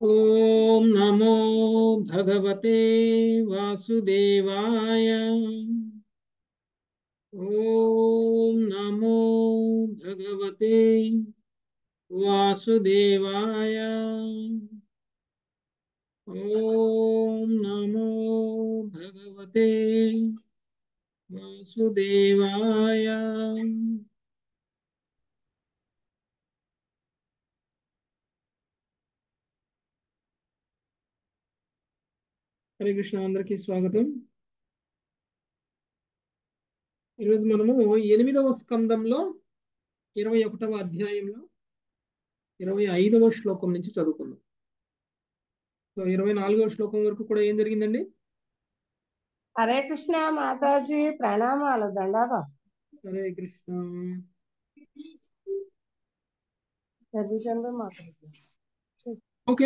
ॐ नमो भगवते वासुदेवाय ॐ नमो भगवते वासुदेवाय ॐ नमो भगवते वासुदेवाय హరే కృష్ణ అందరికీ స్వాగతం ఈరోజు మనము ఎనిమిదవ స్కందంలో ఇరవై ఒకటవ అధ్యాయంలో ఇరవై ఐదవ శ్లోకం నుంచి చదువుకుందాం సో ఇరవై నాలుగవ శ్లోకం వరకు కూడా ఏం జరిగిందండి హరే కృష్ణ మాతాజీ ప్రణామాలు దండాబా హరే కృష్ణ చదివించండి మాకు ఓకే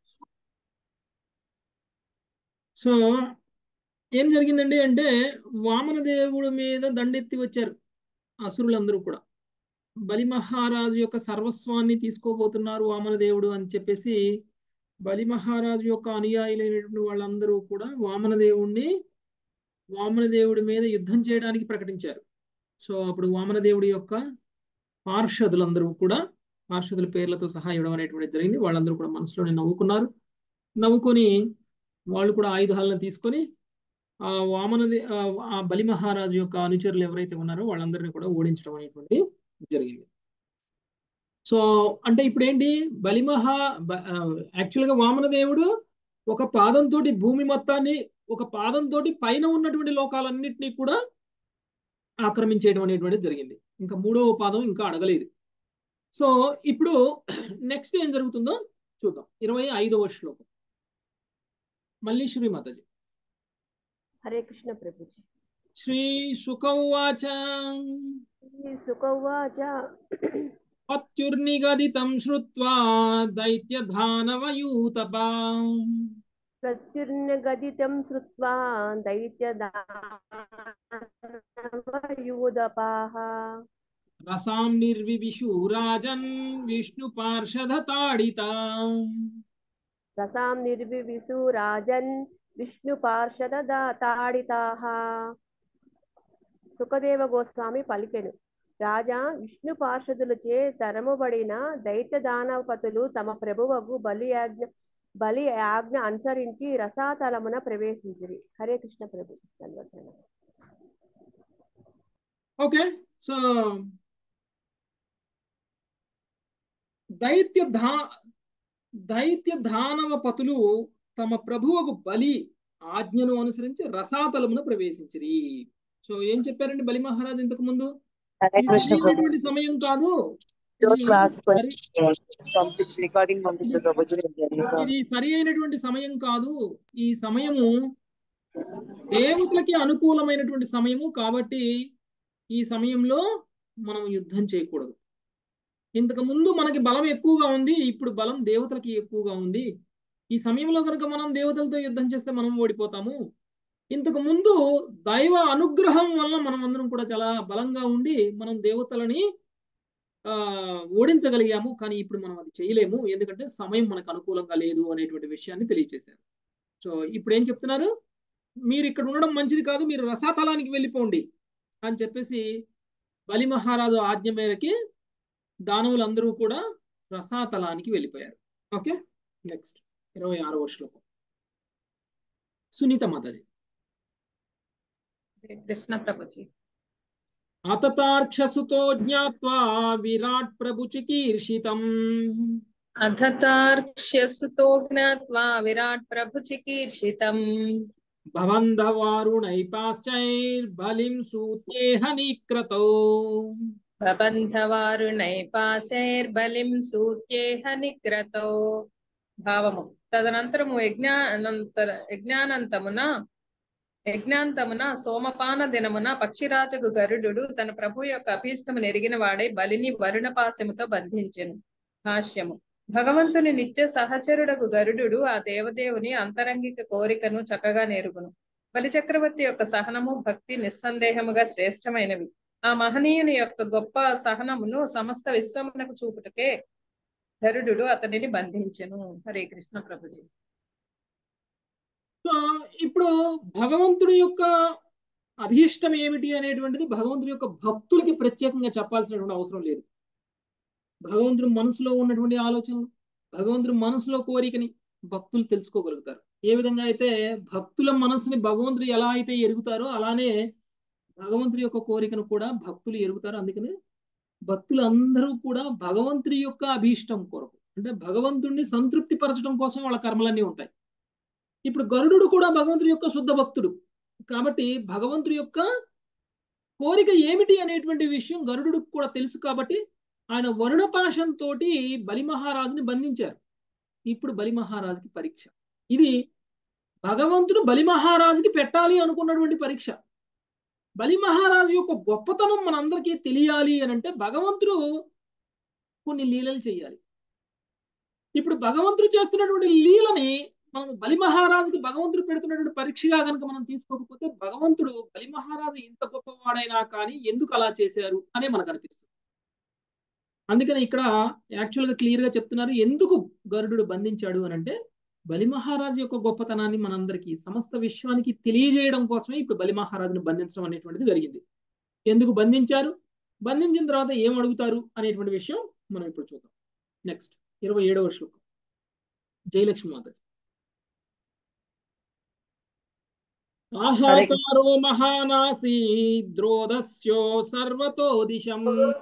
సో ఏం జరిగిందండి అంటే వామన దేవుడి మీద దండెత్తి వచ్చారు అసురులందరూ కూడా బలి మహారాజు యొక్క సర్వస్వాన్ని తీసుకోబోతున్నారు వామన దేవుడు అని చెప్పేసి బలి మహారాజు యొక్క అనుయాయులైనటువంటి వాళ్ళందరూ కూడా వామన దేవుణ్ణి వామన దేవుడి మీద యుద్ధం చేయడానికి ప్రకటించారు సో అప్పుడు వామన దేవుడి యొక్క పార్షదులందరూ కూడా పార్షదుల పేర్లతో సహా ఇవ్వడం అనేటువంటి జరిగింది వాళ్ళందరూ కూడా మనసులోనే నవ్వుకున్నారు నవ్వుకొని వాళ్ళు కూడా ఆయుధాలను తీసుకొని ఆ వామన ఆ బలి మహారాజు యొక్క అనుచరులు ఎవరైతే ఉన్నారో వాళ్ళందరినీ కూడా ఓడించడం అనేటువంటి జరిగింది సో అంటే ఇప్పుడు ఏంటి బలి మహా యాక్చువల్గా వామన దేవుడు ఒక పాదంతో భూమి మొత్తాన్ని ఒక పాదంతో పైన ఉన్నటువంటి లోకాలన్నింటినీ కూడా ఆక్రమించేయడం అనేటువంటిది జరిగింది ఇంకా మూడవ పాదం ఇంకా అడగలేదు సో ఇప్పుడు నెక్స్ట్ ఏం జరుగుతుందో చూద్దాం ఇరవై ఐదవ శ్లోకం మళ్ళీ శ్రీ మాతాజీ హరే కృష్ణ ప్రభుజీ శ్రీ సుఖౌవాచ శ్రీ సుఖవాచ పత్యుర్నిగదితం శ్రుత్వా దైత్యధానవయూతపా ప్రత్యుర్నగదితం శ్రుత్వా దైత్యదానవయూదపాః రసాం నిర్వివిషు రాజన్ విష్ణు పార్షద తాడిత రసాం నిర్వివిసు రాజన్ విష్ణు పార్షద తాడితాః సుఖదేవ గోస్వామి పలికెను రాజా విష్ణు పార్షదులచే తరముబడిన దైత్య దానవపతులు తమ ప్రభువకు బలి ఆజ్ఞ బలి ఆజ్ఞ అనుసరించి రసాతలమున ప్రవేశించిరి హరే కృష్ణ ప్రభు ధన్యవాదాలు. ఓకే సో దైత్య ధా దైత్య దానవ పతులు తమ ప్రభువుకు బలి ఆజ్ఞను అనుసరించి రసాతలమున ప్రవేశించిరి సో ఏం చెప్పారండి బలి మహారాజు ఇంతకు ముందు హరే ఇది కృష్ణ ప్రభు సరైనటువంటి సమయం కాదు Those ఇది class సరి- పంపించి రికార్డింగ్ పంపించు ప్రభుజీ ఇది సరి అయినటువంటి సమయం కాదు ఈ సమయము దేవతలకి అనుకూలమైనటువంటి సమయము కాబట్టి ఈ సమయంలో మనం యుద్ధం చేయకూడదు ఇంతకు ముందు మనకి బలం ఎక్కువగా ఉంది ఇప్పుడు బలం దేవతలకి ఎక్కువగా ఉంది ఈ సమయంలో కనుక మనం దేవతలతో యుద్ధం చేస్తే మనం ఓడిపోతాము ఇంతకు ముందు దైవ అనుగ్రహం వల్ల మనం అందరం కూడా చాలా బలంగా ఉండి మనం దేవతలని ఆ ఓడించగలిగాము కానీ ఇప్పుడు మనం అది చేయలేము ఎందుకంటే సమయం మనకు అనుకూలంగా లేదు అనేటువంటి విషయాన్ని తెలియజేశారు సో ఇప్పుడు ఏం చెప్తున్నారు మీరు ఇక్కడ ఉండడం మంచిది కాదు మీరు రసాతలానికి వెళ్ళిపోండి అని చెప్పేసి బలి మహారాజు ఆజ్ఞ మేరకి దానవులందరూ కూడా రసాతలానికి వెళ్ళిపోయారు ఓకే నెక్స్ట్ ఇరవై ఆరవ శ్లోకం సునీత మాతాజీ కృష్ణ ప్రభుజీ అతతార్క్షసుతో జ్ఞాత్వా విరాట్ ప్రభు చికీర్షితం అధతార్క్ష్యసుతో జ్ఞాత్వా విరాట్ ప్రభు చికీర్షితం భవంధవారుణైపాశ్చైర్బలిం సూత్యేహ నిక్రతో ప్రబంధవారుణై పాశైర్బలిం సూత్యేహ నిగ్రతో భావము తదనంతరము యజ్ఞానంతర యజ్ఞానంతమున యజ్ఞాంతమున సోమపాన దినమున పక్షిరాజగు గరుడు తన ప్రభు యొక్క అభీష్టము నెరిగిన వాడై బలిని వరుణపాశముతో బంధించెను భాష్యము భగవంతుని నిత్య సహచరుడకు గరుడు ఆ దేవదేవుని అంతరంగిక కోరికను చక్కగా నేరుగును బలిచక్రవర్తి యొక్క సహనము భక్తి నిస్సందేహముగా శ్రేష్టమైనవి ఆ మహనీయుని యొక్క గొప్ప సహనమును సమస్త విశ్వమునకు చూపుటకే గరుడు అతనిని బంధించెను హరే కృష్ణ ప్రభుజీ సో ఇప్పుడు భగవంతుడి యొక్క అభీష్టం ఏమిటి అనేటువంటిది భగవంతుడి యొక్క భక్తులకి ప్రత్యేకంగా చెప్పాల్సినటువంటి అవసరం లేదు భగవంతుడి మనసులో ఉన్నటువంటి ఆలోచనలు భగవంతుడి మనసులో కోరికని భక్తులు తెలుసుకోగలుగుతారు ఏ విధంగా అయితే భక్తుల మనసుని భగవంతుడు ఎలా అయితే ఎరుగుతారో అలానే భగవంతుడి యొక్క కోరికను కూడా భక్తులు ఎరుగుతారు అందుకనే భక్తులు అందరూ కూడా భగవంతుడి యొక్క అభీష్టం కొరకు అంటే భగవంతుడిని సంతృప్తి పరచడం కోసం వాళ్ళ కర్మలన్నీ ఉంటాయి ఇప్పుడు గరుడు కూడా భగవంతుడి యొక్క శుద్ధ భక్తుడు కాబట్టి భగవంతుడి యొక్క కోరిక ఏమిటి అనేటువంటి విషయం గరుడు కూడా తెలుసు కాబట్టి ఆయన వరుణ పాశంతో బలి మహారాజుని బంధించారు ఇప్పుడు బలి మహారాజుకి పరీక్ష ఇది భగవంతుడు బలి మహారాజుకి పెట్టాలి అనుకున్నటువంటి పరీక్ష బలి మహారాజు యొక్క గొప్పతనం మనందరికీ తెలియాలి అని అంటే భగవంతుడు కొన్ని లీలలు చేయాలి ఇప్పుడు భగవంతుడు చేస్తున్నటువంటి లీలని మనం బలి మహారాజుకి భగవంతుడు పెడుతున్నటువంటి పరీక్షగా కనుక మనం తీసుకోకపోతే భగవంతుడు బలి మహారాజు ఇంత గొప్పవాడైనా కానీ ఎందుకు అలా చేశారు అనే మనకు అనిపిస్తుంది అందుకని ఇక్కడ యాక్చువల్గా క్లియర్ గా చెప్తున్నారు ఎందుకు గరుడు బంధించాడు అని అంటే బలి మహారాజు యొక్క గొప్పతనాన్ని మనందరికీ సమస్త విశ్వానికి తెలియజేయడం కోసమే ఇప్పుడు బలి మహారాజుని బంధించడం అనేటువంటిది జరిగింది ఎందుకు బంధించారు బంధించిన తర్వాత ఏం అడుగుతారు అనేటువంటి విషయం మనం ఇప్పుడు చూద్దాం నెక్స్ట్ ఇరవై ఏడవ శ్లోకం జయలక్ష్మి మాత ఆహాకారో మహానాసి ద్రోధస్యో సర్వతో దిశం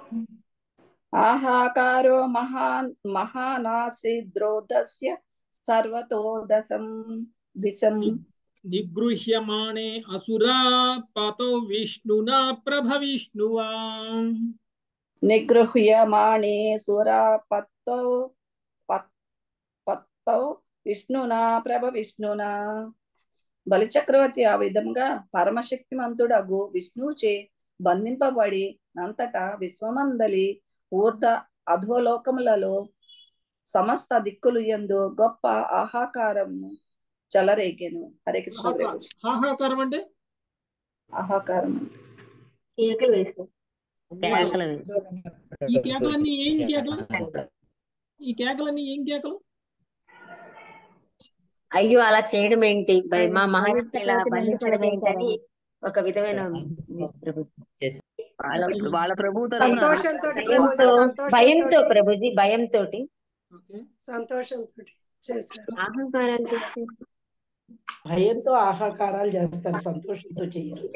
ఆహాకారో మహాన్ మహానాసి ద్రోధస్య సర్వతో దశం దిశం నిగృహ్యమాణే అసురా పతో విష్ణునా ప్రభ విష్ణువా నిగృహ్యమాణే సురా పత్తో పత్తో విష్ణునా ప్రభ విష్ణునా బలిచక్రవర్తి ఆ విధంగా పరమశక్తిమంతుడగు విష్ణువుచే బంధింపబడి అంతటా విశ్వమందలి ఊర్ధ అధోలోకములలో సమస్త దిక్కులు ఎందు గొప్ప ఆహాకారము చెలరేగెను హరే కృష్ణ ప్రభుజీ. హాహాకారం అంటే ఆహాకారం కేకలు వేశారు కేకలు ఈ కేకలన్నీ ఏం కేకలు ఈ కేకలన్నీ ఏం కేకలు అయ్యో అలా చేయడం ఏంటి మరి మా మహారాష్ట్ర ఇలా బంధించడం ఏంటని ఒక విధమైన వాళ్ళ వాళ్ళ ప్రభు తరఫున సంతోషంతో భయంతో భయంతో ప్రభుజీ భయంతో ఓకే సంతోషంతో చేశారు అహంకారాలు చేస్తే భయంతో ఆహాకారాలు చేస్తారు సంతోషంతో చెయ్యరు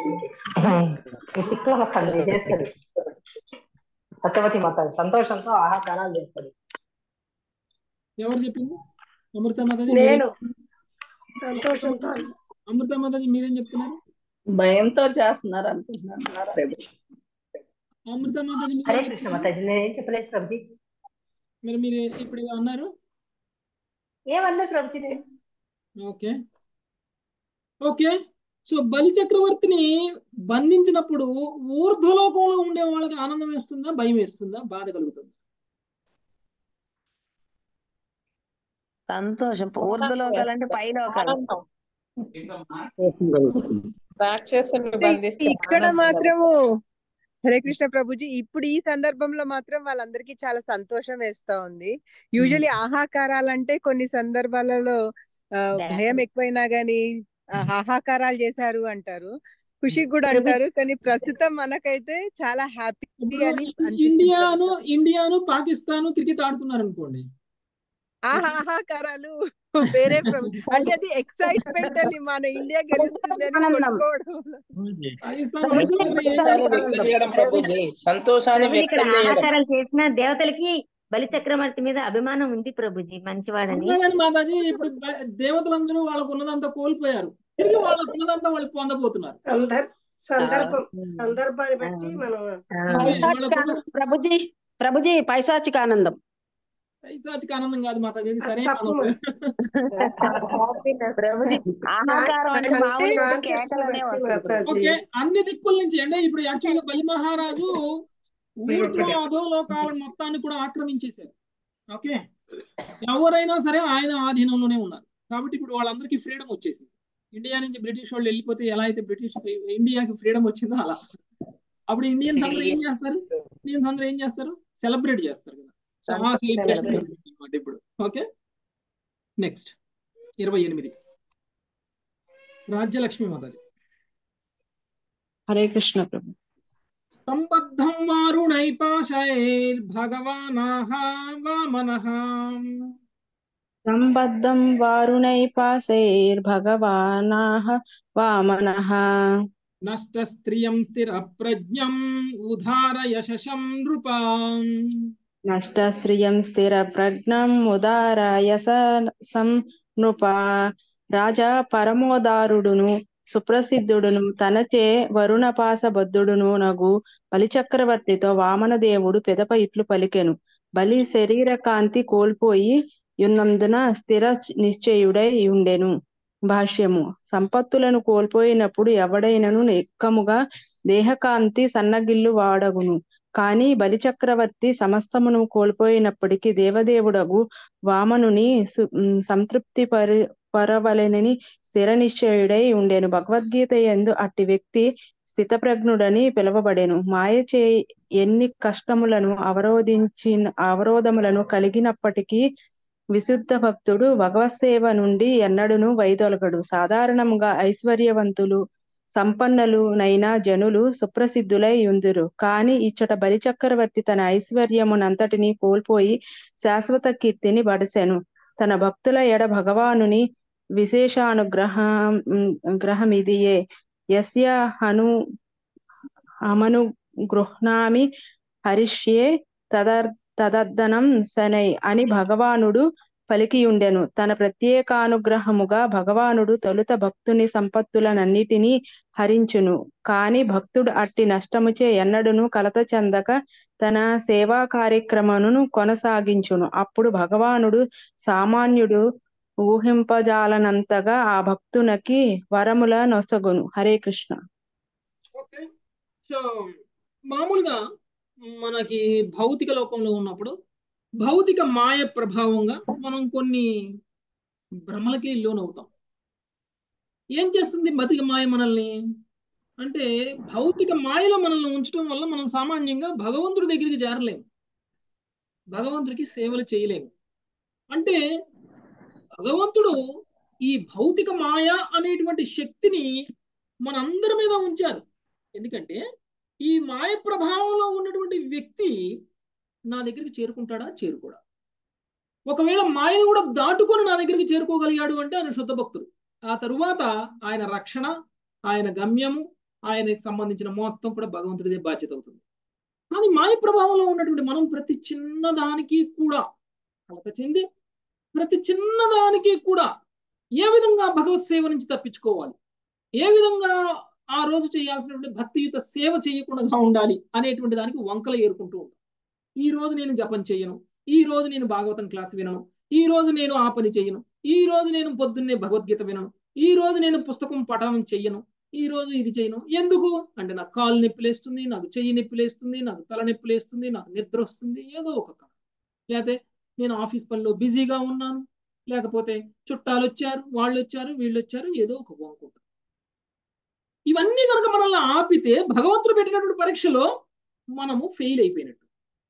చేస్తుంది సత్యవతి మాత సంతోషంతో ఆహాకారాలు చేస్తుంది ఎవరు చెప్పింది అమృత మాతాజీ నేను సంతోషంతో అన్నా. అమృత మాతాజీ మీరేం చెప్తున్నారు భయంతో చేస్తున్నారు అనుకుంటున్నాను ప్రభు అమృత మాతాజీ మీరు హరే ఏం కృష్ణ చెప్తున్నారు? మాతాజీ నేనేం చెప్పలేదు ప్రభుజీ మరి మీరు ఇప్పుడు ఏదో అన్నారు ఏమన్నా ప్రభుజీ నేను ఓకే ఓకే సో బలి చక్రవర్తిని బంధించినప్పుడు ఊర్ధ్వలోకంలో ఉండే వాళ్ళకి ఆనందం వేస్తుందా భయం వేస్తుందా బాధ కలుగుతుందా సంతోషం ఊర్ధలోకాలంటే పై లోకాలు రాక్షసుని బంధిస్తే ఇక్కడ ఆనందం మాత్రము హరే కృష్ణ ప్రభుజీ ఇప్పుడు ఈ సందర్భంలో మాత్రం వాళ్ళందరికీ చాలా సంతోషం వేస్తా ఉంది యూజువలీ ఆహాకారాలంటే కొన్ని సందర్భాలలో ఆ, భయం ఎక్కువైనా గానీ ఆ, ఆహాకారాలు చేశారు అంటారు ఖుషి కూడా అంటారు కానీ ప్రస్తుతం మనకైతే చాలా హ్యాపీ ఇప్పుడు అని ఇ- అనిపిస్తుంది ఇండియాను ప్రభుజీ. ఇండియాను పాకిస్తాను క్రికెట్ ఆడుతున్నారు అనుకోండి ఆహా ఆహాకారాలు వేరే ప్రభు అంటే అది ఎక్సైట్మెంట్ అని మన ఇండియా గెలుస్తుంది అని కొట్టుకోవడం పాకిస్తాన్ సంతోషాన్ని వ్యక్తం చేయడం ప్రభుజీ సంతోషాన్ని ప్రభుజీ ఇక్కడ వ్యక్తం చేయడం ఆహాకారాలు చేసిన దేవతలకి బలి చక్రవర్తి మీద అభిమానం ఉంది ప్రభుజీ మంచివాడని ఉన్నా కానీ మాతాజీ ఇప్పుడు బ- దేవతలందరూ వాళ్ళకు ఉన్నదంతా కోల్పోయారు తిరిగి వాళ్ళకు ఉన్నదంతా వాళ్ళు పొందబోతున్నారు సందర్ సందర్భం సందర్భాన్ని బట్టి మనం వాళ్ళకు ప్రభుజీ ప్రభుజీ పైశాచిక ఆనందం పైశాచిక ఆనందం కాదు మాతాజీ ఇది సరైన తప్పు ఆనందం ప్రభుజీ ఆహాకారం అంటే అంటే మామూలుగా కాంటెస్ట్ కేకలనే బట్టి వస్తుంది మాతాజీ ఓకే అన్ని దిక్కుల నుంచి అంటే ఇప్పుడు యాక్చువల్గా బలి మహారాజు ఊర్ధ్వ అధోలోకాల మొత్తాన్ని కూడా ఆక్రమించేశారు ఓకే ఎవరైనా సరే ఆయన ఆధీనంలోనే ఉన్నారు కాబట్టి ఇప్పుడు వాళ్ళందరికీ ఫ్రీడమ్ వచ్చేసింది ఇండియా నుంచి బ్రిటిష్ వాళ్ళు వెళ్ళిపోతే ఎలా అయితే బ్రిటిష్ ఇండియాకి ఫ్రీడమ్ వచ్చిందో అలా అప్పుడు ఇండియన్స్ అందరూ ఏం చేస్తారు ఇండియన్స్ అందరూ ఏం చేస్తారు సెలబ్రేట్ చేస్తారు కదా సో ఆ సెలబ్రేషన్ అనమాట ఇప్పుడు ఓకే నెక్స్ట్ ఇరవై ఎనిమిది రాజ్యలక్ష్మి మాతాజీ హరే కృష్ణ ప్రభు సంబద్ధం వారుణైపాశైర్భగవానాహ వామనః సంబద్ధం వారుణై పాశైర్భగవానాః వామనః నష్టస్త్రియం స్థిర ప్రజ్ఞం ఉదార యశసం నృపాం నష్టశ్రియం స్థిర ప్రజ్ఞం ఉదారాయ సం నృప రాజా పరమోదారుడును సుప్రసిద్ధుడును తనచే వరుణపాసబద్ధుడును నగు బలిచక్రవర్తితో వామనదేవుడు పెదప ఇట్లు పలికెను బలి శరీర కాంతి కోల్పోయి యున్నందున స్థిర నిశ్చయుడై ఉండెను భాష్యము సంపత్తులను కోల్పోయినప్పుడు ఎవడైనను ఎక్కముగా దేహకాంతి సన్నగిల్లు వాడగును కాని బలిచక్రవర్తి సమస్తమును కోల్పోయినప్పటికీ దేవదేవుడగు వామనుని సు- ఉమ్, సంతృప్తి పరి పరవలెనని స్థిర నిశ్చయుడై ఉండెను భగవద్గీత యందు అట్టి వ్యక్తి స్థితప్రజ్ఞుడని పిలువబడెను మాయచే ఎన్ని కష్టములను అవరోధించిన అవరోధములను కలిగినప్పటికీ విశుద్ధ భక్తుడు భగవత్ సేవ నుండి ఎన్నడును వైదొలగడు సాధారణంగా ఐశ్వర్యవంతులు సంపన్నులు నైనా జనులు సుప్రసిద్ధులై ఉందురు కాని ఇచ్చట బలిచక్రవర్తి తన ఐశ్వర్యమునంతటిని కోల్పోయి శాశ్వత కీర్తిని బడసెను తన భక్తుల ఎడ భగవానుని విశేషానుగ్రహం గ్రహమిదియే యస్య హను అమను గృహ్ణామి హరిష్యే తదర్ తదద్దనం శనై అని భగవానుడు పలికియుండెను తన ప్రత్యేకానుగ్రహముగా భగవానుడు తొలుత భక్తుని సంపత్తులనన్నిటినీ హరించును కాని భక్తుడు అట్టి నష్టముచే ఎన్నడును కలత చెందక తన సేవా కార్యక్రమమును కొనసాగించును అప్పుడు భగవానుడు సామాన్యుడు ఊహింపజాలనంతగా ఆ భక్తునకి వరముల నొసగును హరే కృష్ణ ఓకే సో మామూలుగా మనకి భౌతిక లోకంలో ఉన్నప్పుడు భౌతిక మాయ ప్రభావంగా మనం కొన్ని భ్రమలకి లోనవుతాం ఏం చేస్తుంది భౌతిక మాయ మనల్ని అంటే భౌతిక మాయలో మనల్ని ఉంచడం వల్ల మనం సామాన్యంగా భగవంతుడి దగ్గరికి చేరలేము భగవంతుడికి సేవలు చేయలేము అంటే భగవంతుడు ఈ భౌతిక మాయ అనేటువంటి శక్తిని మనందరి మీద ఉంచారు ఎందుకంటే ఈ మాయ ప్రభావంలో ఉన్నటువంటి వ్యక్తి నా దగ్గరికి చేరుకుంటాడా చేరుకోడా ఒకవేళ మాయను కూడా దాటుకొని నా దగ్గరికి చేరుకోగలిగాడు అంటే ఆయన శుద్ధ భక్తుడు ఆ తరువాత ఆయన రక్షణ ఆయన గమ్యము ఆయనకి సంబంధించిన మొత్తం కూడా భగవంతుడిదే బాధ్యత అవుతుంది కానీ మాయ ప్రభావంలో ఉన్నటువంటి మనం ప్రతి చిన్నదానికి కూడా కలత చెంది ప్రతి చిన్నదానికి కూడా ఏ విధంగా భగవత్ సేవ నుంచి తప్పించుకోవాలి ఏ విధంగా ఆ రోజు చేయాల్సినటువంటి భక్తియుత సేవ చేయకుండా ఉండాలి అనేటువంటి దానికి వంకలు ఏరుకుంటూ ఉంటాం ఈ రోజు నేను జపం చేయను ఈ రోజు నేను భాగవతం క్లాస్ వినను ఈ రోజు నేను ఆ పని చేయను ఈ రోజు నేను పొద్దున్నే భగవద్గీత వినను ఈ రోజు నేను పుస్తకం పఠనం చెయ్యను ఈ రోజు ఇది చేయను ఎందుకు అంటే నాకు కాలు నొప్పిలేస్తుంది నాకు చెయ్యి నొప్పిలేస్తుంది నాకు తల నొప్పిలేస్తుంది నాకు నిద్ర వస్తుంది ఏదో ఒక కారణం లేకపోతే నేను ఆఫీస్ పనిలో బిజీగా ఉన్నాను లేకపోతే చుట్టాలు వచ్చారు వాళ్ళు వచ్చారు వీళ్ళు వచ్చారు ఏదో ఒక వంకుంటారు ఇవన్నీ కనుక మనల్ని ఆపితే భగవంతుడు పెట్టినటువంటి పరీక్షలో మనము ఫెయిల్ అయిపోయినట్టు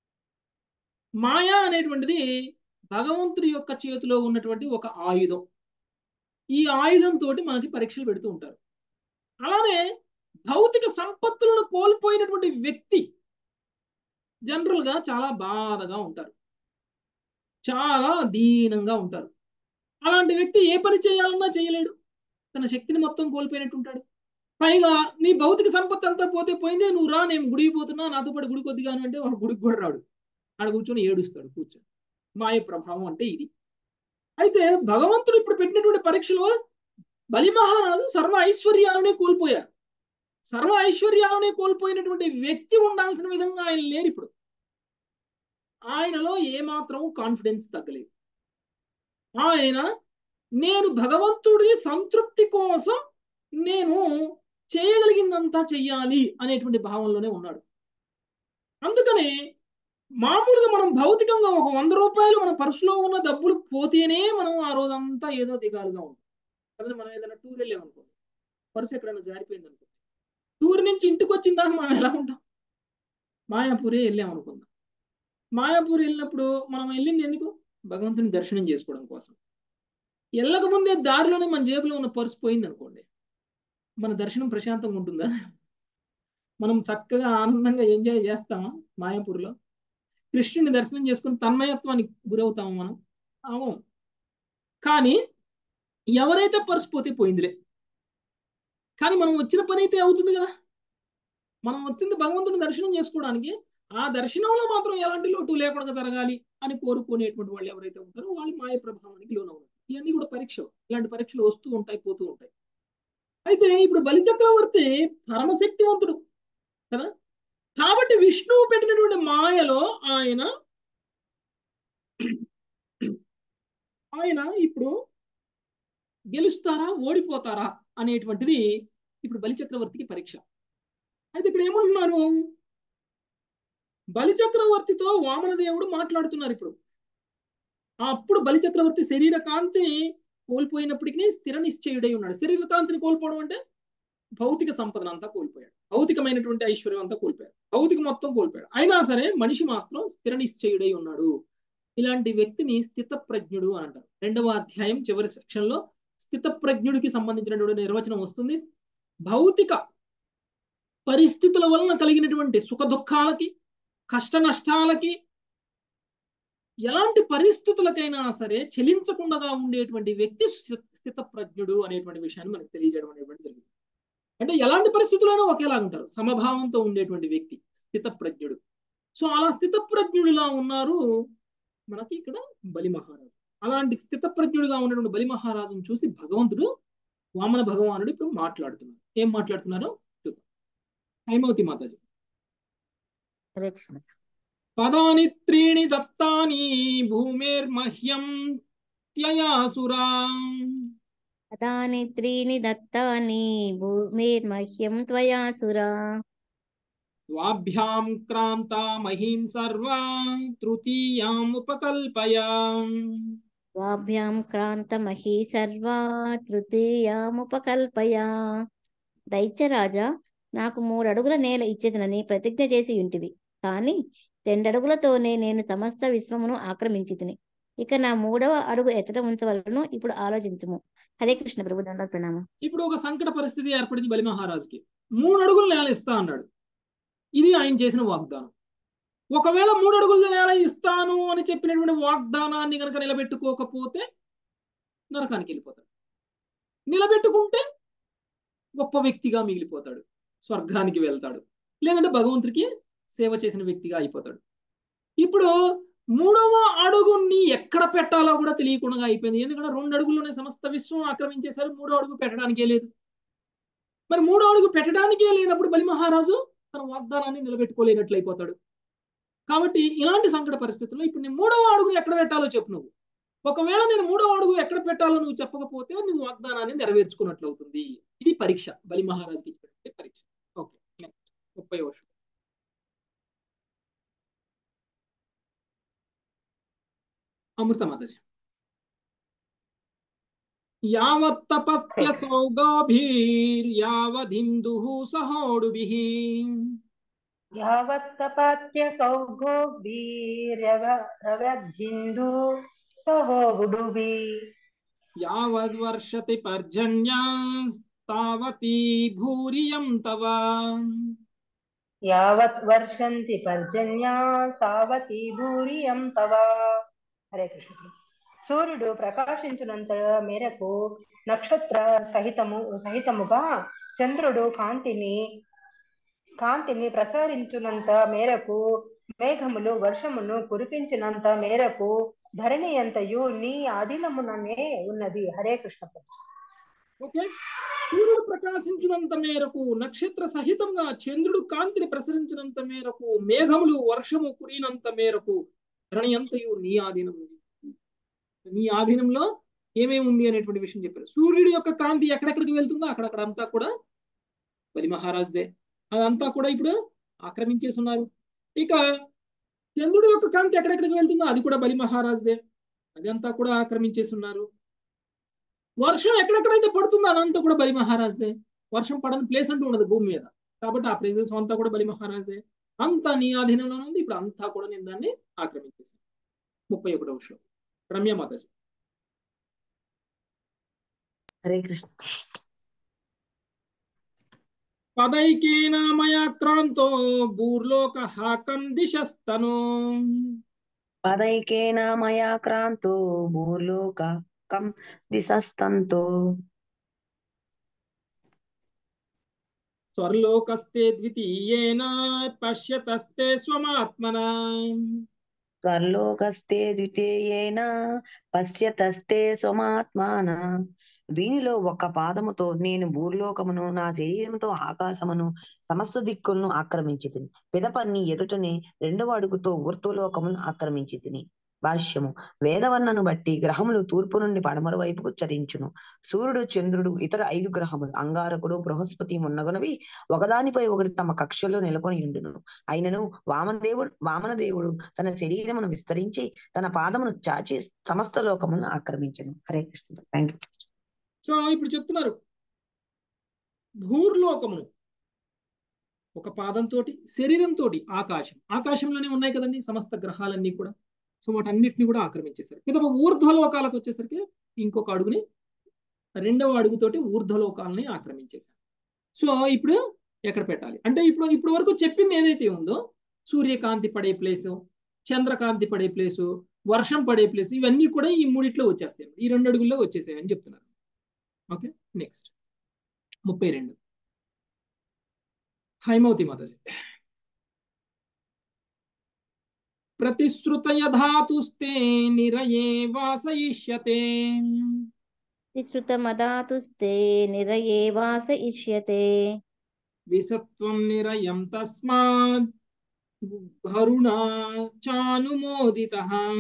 మాయా అనేటువంటిది భగవంతుడి యొక్క చేతిలో ఉన్నటువంటి ఒక ఆయుధం ఈ ఆయుధంతో మనకి పరీక్షలు పెడుతూ ఉంటారు అలానే భౌతిక సంపత్తులను కోల్పోయినటువంటి వ్యక్తి జనరల్ గా చాలా బాధగా ఉంటారు చాలా దీనంగా ఉంటారు అలాంటి వ్యక్తి ఏ పని చేయాలన్నా చేయలేడు తన శక్తిని మొత్తం కోల్పోయినట్టు ఉంటాడు పైగా నీ భౌతిక సంపత్తి అంతా పోతే పోయిందే నువ్వు రా నేను గుడికి పోతున్నా నాతో పాటు గుడి కొద్దిగాను అంటే వాడు గుడికి కూడా రాడు ఆడ కూర్చొని ఏడుస్తాడు కూర్చొని మాయ ప్రభావం అంటే ఇది అయితే భగవంతుడు ఇప్పుడు పెట్టినటువంటి పరీక్షలో బలి మహారాజు సర్వ ఐశ్వర్యాలనే కోల్పోయారు సర్వ ఐశ్వర్యాలనే కోల్పోయినటువంటి వ్యక్తి ఉండాల్సిన విధంగా ఆయన లేరు ఇప్పుడు ఆయనలో ఏమాత్రం కాన్ఫిడెన్స్ తగ్గలేదు ఆయన నేను భగవంతుడి సంతృప్తి కోసం నేను చేయగలిగిందంతా చెయ్యాలి అనేటువంటి భావంలోనే ఉన్నాడు అందుకనే మామూలుగా మనం భౌతికంగా ఒక వంద రూపాయలు మన పర్సులో ఉన్న డబ్బులు పోతేనే మనం ఆ రోజంతా ఏదో దిగాలుగా ఉంటాం అదే మనం ఏదైనా టూర్ వెళ్ళామనుకోండి పర్సు ఎక్కడైనా జారిపోయింది అనుకోండి టూర్ నుంచి ఇంటికి వచ్చిన దాకా మనం ఎలా ఉంటాం మాయాపూరే వెళ్ళామనుకుందాం మాయాపూర్ వెళ్ళినప్పుడు మనం వెళ్ళింది ఎందుకు భగవంతుని దర్శనం చేసుకోవడం కోసం వెళ్ళక ముందే దారిలోనే మన జేబులో ఉన్న పర్స్ పోయింది అనుకోండి మన దర్శనం ప్రశాంతంగా ఉంటుందా మనం చక్కగా ఆనందంగా ఎంజాయ్ చేస్తామా మాయాపూర్లో కృష్ణుని దర్శనం చేసుకుని తన్మయత్వానికి గురవుతాము మనం అవం కానీ ఎవరైతే పర్స్ పోతే పోయిందిలే కానీ మనం వచ్చిన పని అయితే అవుతుంది కదా మనం వచ్చింది భగవంతుని దర్శనం చేసుకోవడానికి ఆ దర్శనంలో మాత్రం ఎలాంటి లోటు లేకుండా జరగాలి అని కోరుకునేటువంటి వాళ్ళు ఎవరైతే ఉంటారో వాళ్ళు మాయ ప్రభావానికి లోనవుతారు ఇవన్నీ కూడా పరీక్షలు ఇలాంటి పరీక్షలు వస్తూ ఉంటాయి పోతూ ఉంటాయి అయితే ఇప్పుడు బలిచక్రవర్తి పరమశక్తివంతుడు కదా కాబట్టి విష్ణువు పెట్టినటువంటి మాయలో ఆయన ఆయన ఇప్పుడు గెలుస్తారా ఓడిపోతారా అనేటువంటిది ఇప్పుడు బలిచక్రవర్తికి పరీక్ష అయితే ఇక్కడ ఏమంటున్నారు బలిచక్రవర్తితో వామనదేవుడు మాట్లాడుతున్నారు ఇప్పుడు అప్పుడు బలిచక్రవర్తి శరీర కాంతిని కోల్పోయినప్పటికీ స్థిర నిశ్చయుడై ఉన్నాడు శరీర కాంతిని కోల్పోవడం అంటే భౌతిక సంపదను అంతా కోల్పోయాడు భౌతికమైనటువంటి ఐశ్వర్యం అంతా కోల్పోయాడు భౌతిక మొత్తం కోల్పోయాడు అయినా సరే మనిషి మాత్రం స్థిర నిశ్చయుడై ఉన్నాడు ఇలాంటి వ్యక్తిని స్థిత ప్రజ్ఞుడు అని అంటారు రెండవ అధ్యాయం చివరి సెక్షన్ లో స్థిత ప్రజ్ఞుడికి సంబంధించినటువంటి నిర్వచనం వస్తుంది భౌతిక పరిస్థితుల వలన కలిగినటువంటి సుఖ దుఃఖాలకి కష్ట నష్టాలకి ఎలాంటి పరిస్థితులకైనా సరే చెలించకుండా ఉండేటువంటి వ్యక్తి స్థిత ప్రజ్ఞుడు అనేటువంటి విషయాన్ని మనకు తెలియజేయడం అనేటువంటి జరిగింది అంటే ఎలాంటి పరిస్థితుల్లోనూ ఒకేలా ఉంటారు సమభావంతో ఉండేటువంటి వ్యక్తి స్థిత ప్రజ్ఞుడు సో అలా స్థిత ప్రజ్ఞుడిలా ఉన్నారు మనకి ఇక్కడ బలి మహారాజు అలాంటి స్థిత ప్రజ్ఞుడిగా ఉన్నటువంటి బలి మహారాజును చూసి భగవంతుడు వామన భగవానుడు ఇప్పుడు మాట్లాడుతున్నారు ఏం మాట్లాడుతున్నారో చూద్దాం హైమవతి మాతాజీ హరే కృష్ణ పదాని త్రీణి దత్తాని భూమిర్మహ్యం త్యయాసురా పదాని త్రీణి దత్తాని భూమిర్మహ్యం త్వయా సురా ద్వాభ్యాం క్రాంతా మహీం సర్వా తృతీయాముపకల్పయా ద్వాభ్యాం క్రాంతమహీ సర్వా తృతీయాముపకల్పయా దైత్యరాజా నాకు మూడు అడుగుల నేల ఇచ్చేదనని ప్రతిజ్ఞ చేసి ఉంటివి కానీ రెండడుగులతోనే నేను సమస్త విశ్వమును ఆక్రమించితిని ఇక నా మూడవ అడుగు ఎత్తట ఉంచవలను ఇప్పుడు ఆలోచించుము హరే కృష్ణ ప్రభు దండ ప్రణామం ఇప్పుడు ఒక సంకట పరిస్థితి ఏర్పడింది బలి మహారాజుకి మూడు అడుగులు నేల ఇస్తా అన్నాడు ఇది ఆయన చేసిన వాగ్దానం ఒకవేళ మూడు అడుగుల నేల ఇస్తాను అని చెప్పినటువంటి వాగ్దానాన్ని కనుక నిలబెట్టుకోకపోతే నరకానికి వెళ్ళిపోతాడు నిలబెట్టుకుంటే గొప్ప వ్యక్తిగా మిగిలిపోతాడు స్వర్గానికి వెళ్తాడు లేదంటే భగవంతుడికి సేవ చేసిన వ్యక్తిగా అయిపోతాడు ఇప్పుడు మూడవ అడుగుని ఎక్కడ పెట్టాలో కూడా తెలియకుండా అయిపోయింది ఎందుకంటే రెండు అడుగుల్లోనే సమస్త విశ్వం ఆక్రమించేశారు మూడో అడుగు పెట్టడానికే లేదు మరి మూడో అడుగు పెట్టడానికే లేనప్పుడు బలి మహారాజు తన వాగ్దానాన్ని నిలబెట్టుకోలేనట్లు అయిపోతాడు కాబట్టి ఇలాంటి సంకట పరిస్థితుల్లో ఇప్పుడు నేను మూడవ అడుగు ఎక్కడ పెట్టాలో చెప్పు నువ్వు ఒకవేళ నేను మూడవ అడుగు ఎక్కడ పెట్టాలో నువ్వు చెప్పకపోతే నువ్వు వాగ్దానాన్ని నెరవేర్చుకున్నట్లు అవుతుంది ఇది పరీక్ష బలి మహారాజుకి ఇచ్చినటువంటి పరీక్ష ఓకే నెక్స్ట్ ముప్పై వర్షం అమృత మాతాజీ యావత్తపత్య సౌగాభిర్యావధిందుః సహోడుభిః యావత్తపాత్య సౌగోభిరవధిందు సహోగుడుభి యావద్వర్షతి పర్జన్యాస్తావతి భూరియం తవ యావత్ వర్షంతి పర్జన్యా తావతి భూరియం తవ హరే కృష్ణ సూర్యుడు ప్రకాశించినంత మేరకు నక్షత్ర సహితము సహితముగా చంద్రుడు కాంతిని కాంతిని ప్రసరించినంత మేరకు మేఘములు వర్షమును కురిపించినంత మేరకు ధరణి అంతయు నీ ఆధీనముననే ఉన్నది హరే కృష్ణ ఓకే సూర్యుడు ప్రకాశించినంత మేరకు నక్షత్ర సహితంగా చంద్రుడు కాంతిని ప్రసరించినంత మేరకు మేఘములు వర్షము కురినంత మేరకు ధరణి అంతయు నీ ఆధీనం ఉంది నీ ఆధీనంలో ఏమేమి ఉంది అనేటువంటి విషయం చెప్పారు సూర్యుడి యొక్క కాంతి ఎక్కడెక్కడికి వెళ్తుందో అక్కడక్కడ అంతా కూడా బలి మహారాజుదే అదంతా కూడా ఇప్పుడు ఆక్రమించేసి ఉన్నారు ఇక చంద్రుడి యొక్క కాంతి ఎక్కడెక్కడికి వెళ్తుందో అది కూడా బలి మహారాజుదే అదంతా కూడా ఆక్రమించేసి ఉన్నారు వర్షం ఎక్కడెక్కడైతే పడుతుందో అదంతా కూడా బలి మహారాజుదే వర్షం పడని ప్లేస్ అంటూ ఉండదు భూమి మీద కాబట్టి ఆ ప్లేసెస్ అంతా కూడా బలి మహారాజుదే అంతా నీ ఆధీనంలో ఉంది ఇప్పుడు అంతా కూడా నేను దాన్ని ఆక్రమించేసాను ముప్పై ఒకటవ శ్లోకం రమ్య మాతాజీ హరే కృష్ణ పదైకేన మయా క్రాంతో భూర్లోక హాకం దిశస్తను పదైకేన మయా క్రాంతో భూర్లోక కం దిశస్తంతో స్వర్లోకస్తే ద్వితీయేన పశ్యతస్తే స్వమాత్మన స్వర్లోకస్తే ద్వితీయేన పశ్యతస్తే స్వమాత్మాన వీనిలో ఒక పాదముతో నేను భూర్లోకమును నా శరీరముతో ఆకాశమును సమస్త దిక్కులను ఆక్రమించి తిని పిదప నీ ఎదుటనే రెండవ అడుగుతో ఊర్ధ్వలోకమును ఆక్రమించి తిని భాష్యము వేదవర్ణను బట్టి గ్రహములు తూర్పు నుండి పడమర వైపుకు చరించును సూర్యుడు చంద్రుడు ఇతర ఐదు గ్రహములు అంగారకుడు బృహస్పతి మున్నగునవి ఒకదానిపై ఒకటి తమ కక్షలో నెలకొని ఉండును అయినను వామదేవుడు వామనదేవుడు తన శరీరమును విస్తరించి తన పాదమును చాచి సమస్త లోకములను ఆక్రమించను Hare Krishna thank you so ఇప్పుడు చెప్తున్నారు భూర్లోకమును ఒక పాదంతో శరీరంతో ఆకాశం ఆకాశంలోనే ఉన్నాయి కదండి సమస్త గ్రహాలన్నీ కూడా సో వాటన్నిటిని కూడా ఆక్రమించేశారు ఇక ఊర్ధ్వలోకాలకు వచ్చేసరికి ఇంకొక అడుగుని రెండవ అడుగుతోటి ఊర్ధ్వలోకాలని ఆక్రమించేశారు సో ఇప్పుడు ఎక్కడ పెట్టాలి అంటే ఇప్పుడు ఇప్పుడు వరకు చెప్పింది ఏదైతే ఉందో సూర్యకాంతి పడే ప్లేసు చంద్రకాంతి పడే ప్లేసు వర్షం పడే ప్లేస్ ఇవన్నీ కూడా ఈ మూడిట్లో వచ్చేస్తాయి ఈ రెండు అడుగుల్లో వచ్చేసాయి అని చెప్తున్నారు ఓకే నెక్స్ట్ ముప్పై రెండు హైమవతి మాతాజీ ప్రతిశ్రుతయ ధాతుస్తే నిరయే వాసయిష్యతే విశ్రుతమదాతుస్తే నిరయే వాసయిష్యతే విసత్వం నిరయం తస్మాత్ గరుణా చానుమోదిత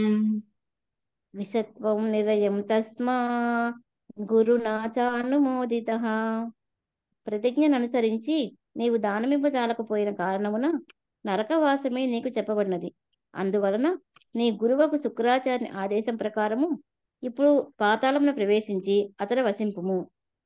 విసత్వం నిరయం తస్మా గురునా చానుమోదిత ప్రతిజ్ఞను అనుసరించి నీవు దానమివ్వజాలకపోయిన కారణమున నరకవాసమే నీకు చెప్పబడినది అందువలన నీ గురువకు శుక్రాచార్య ఆదేశం ప్రకారము ఇప్పుడు పాతాళమును ప్రవేశించి అతడు వసింపుము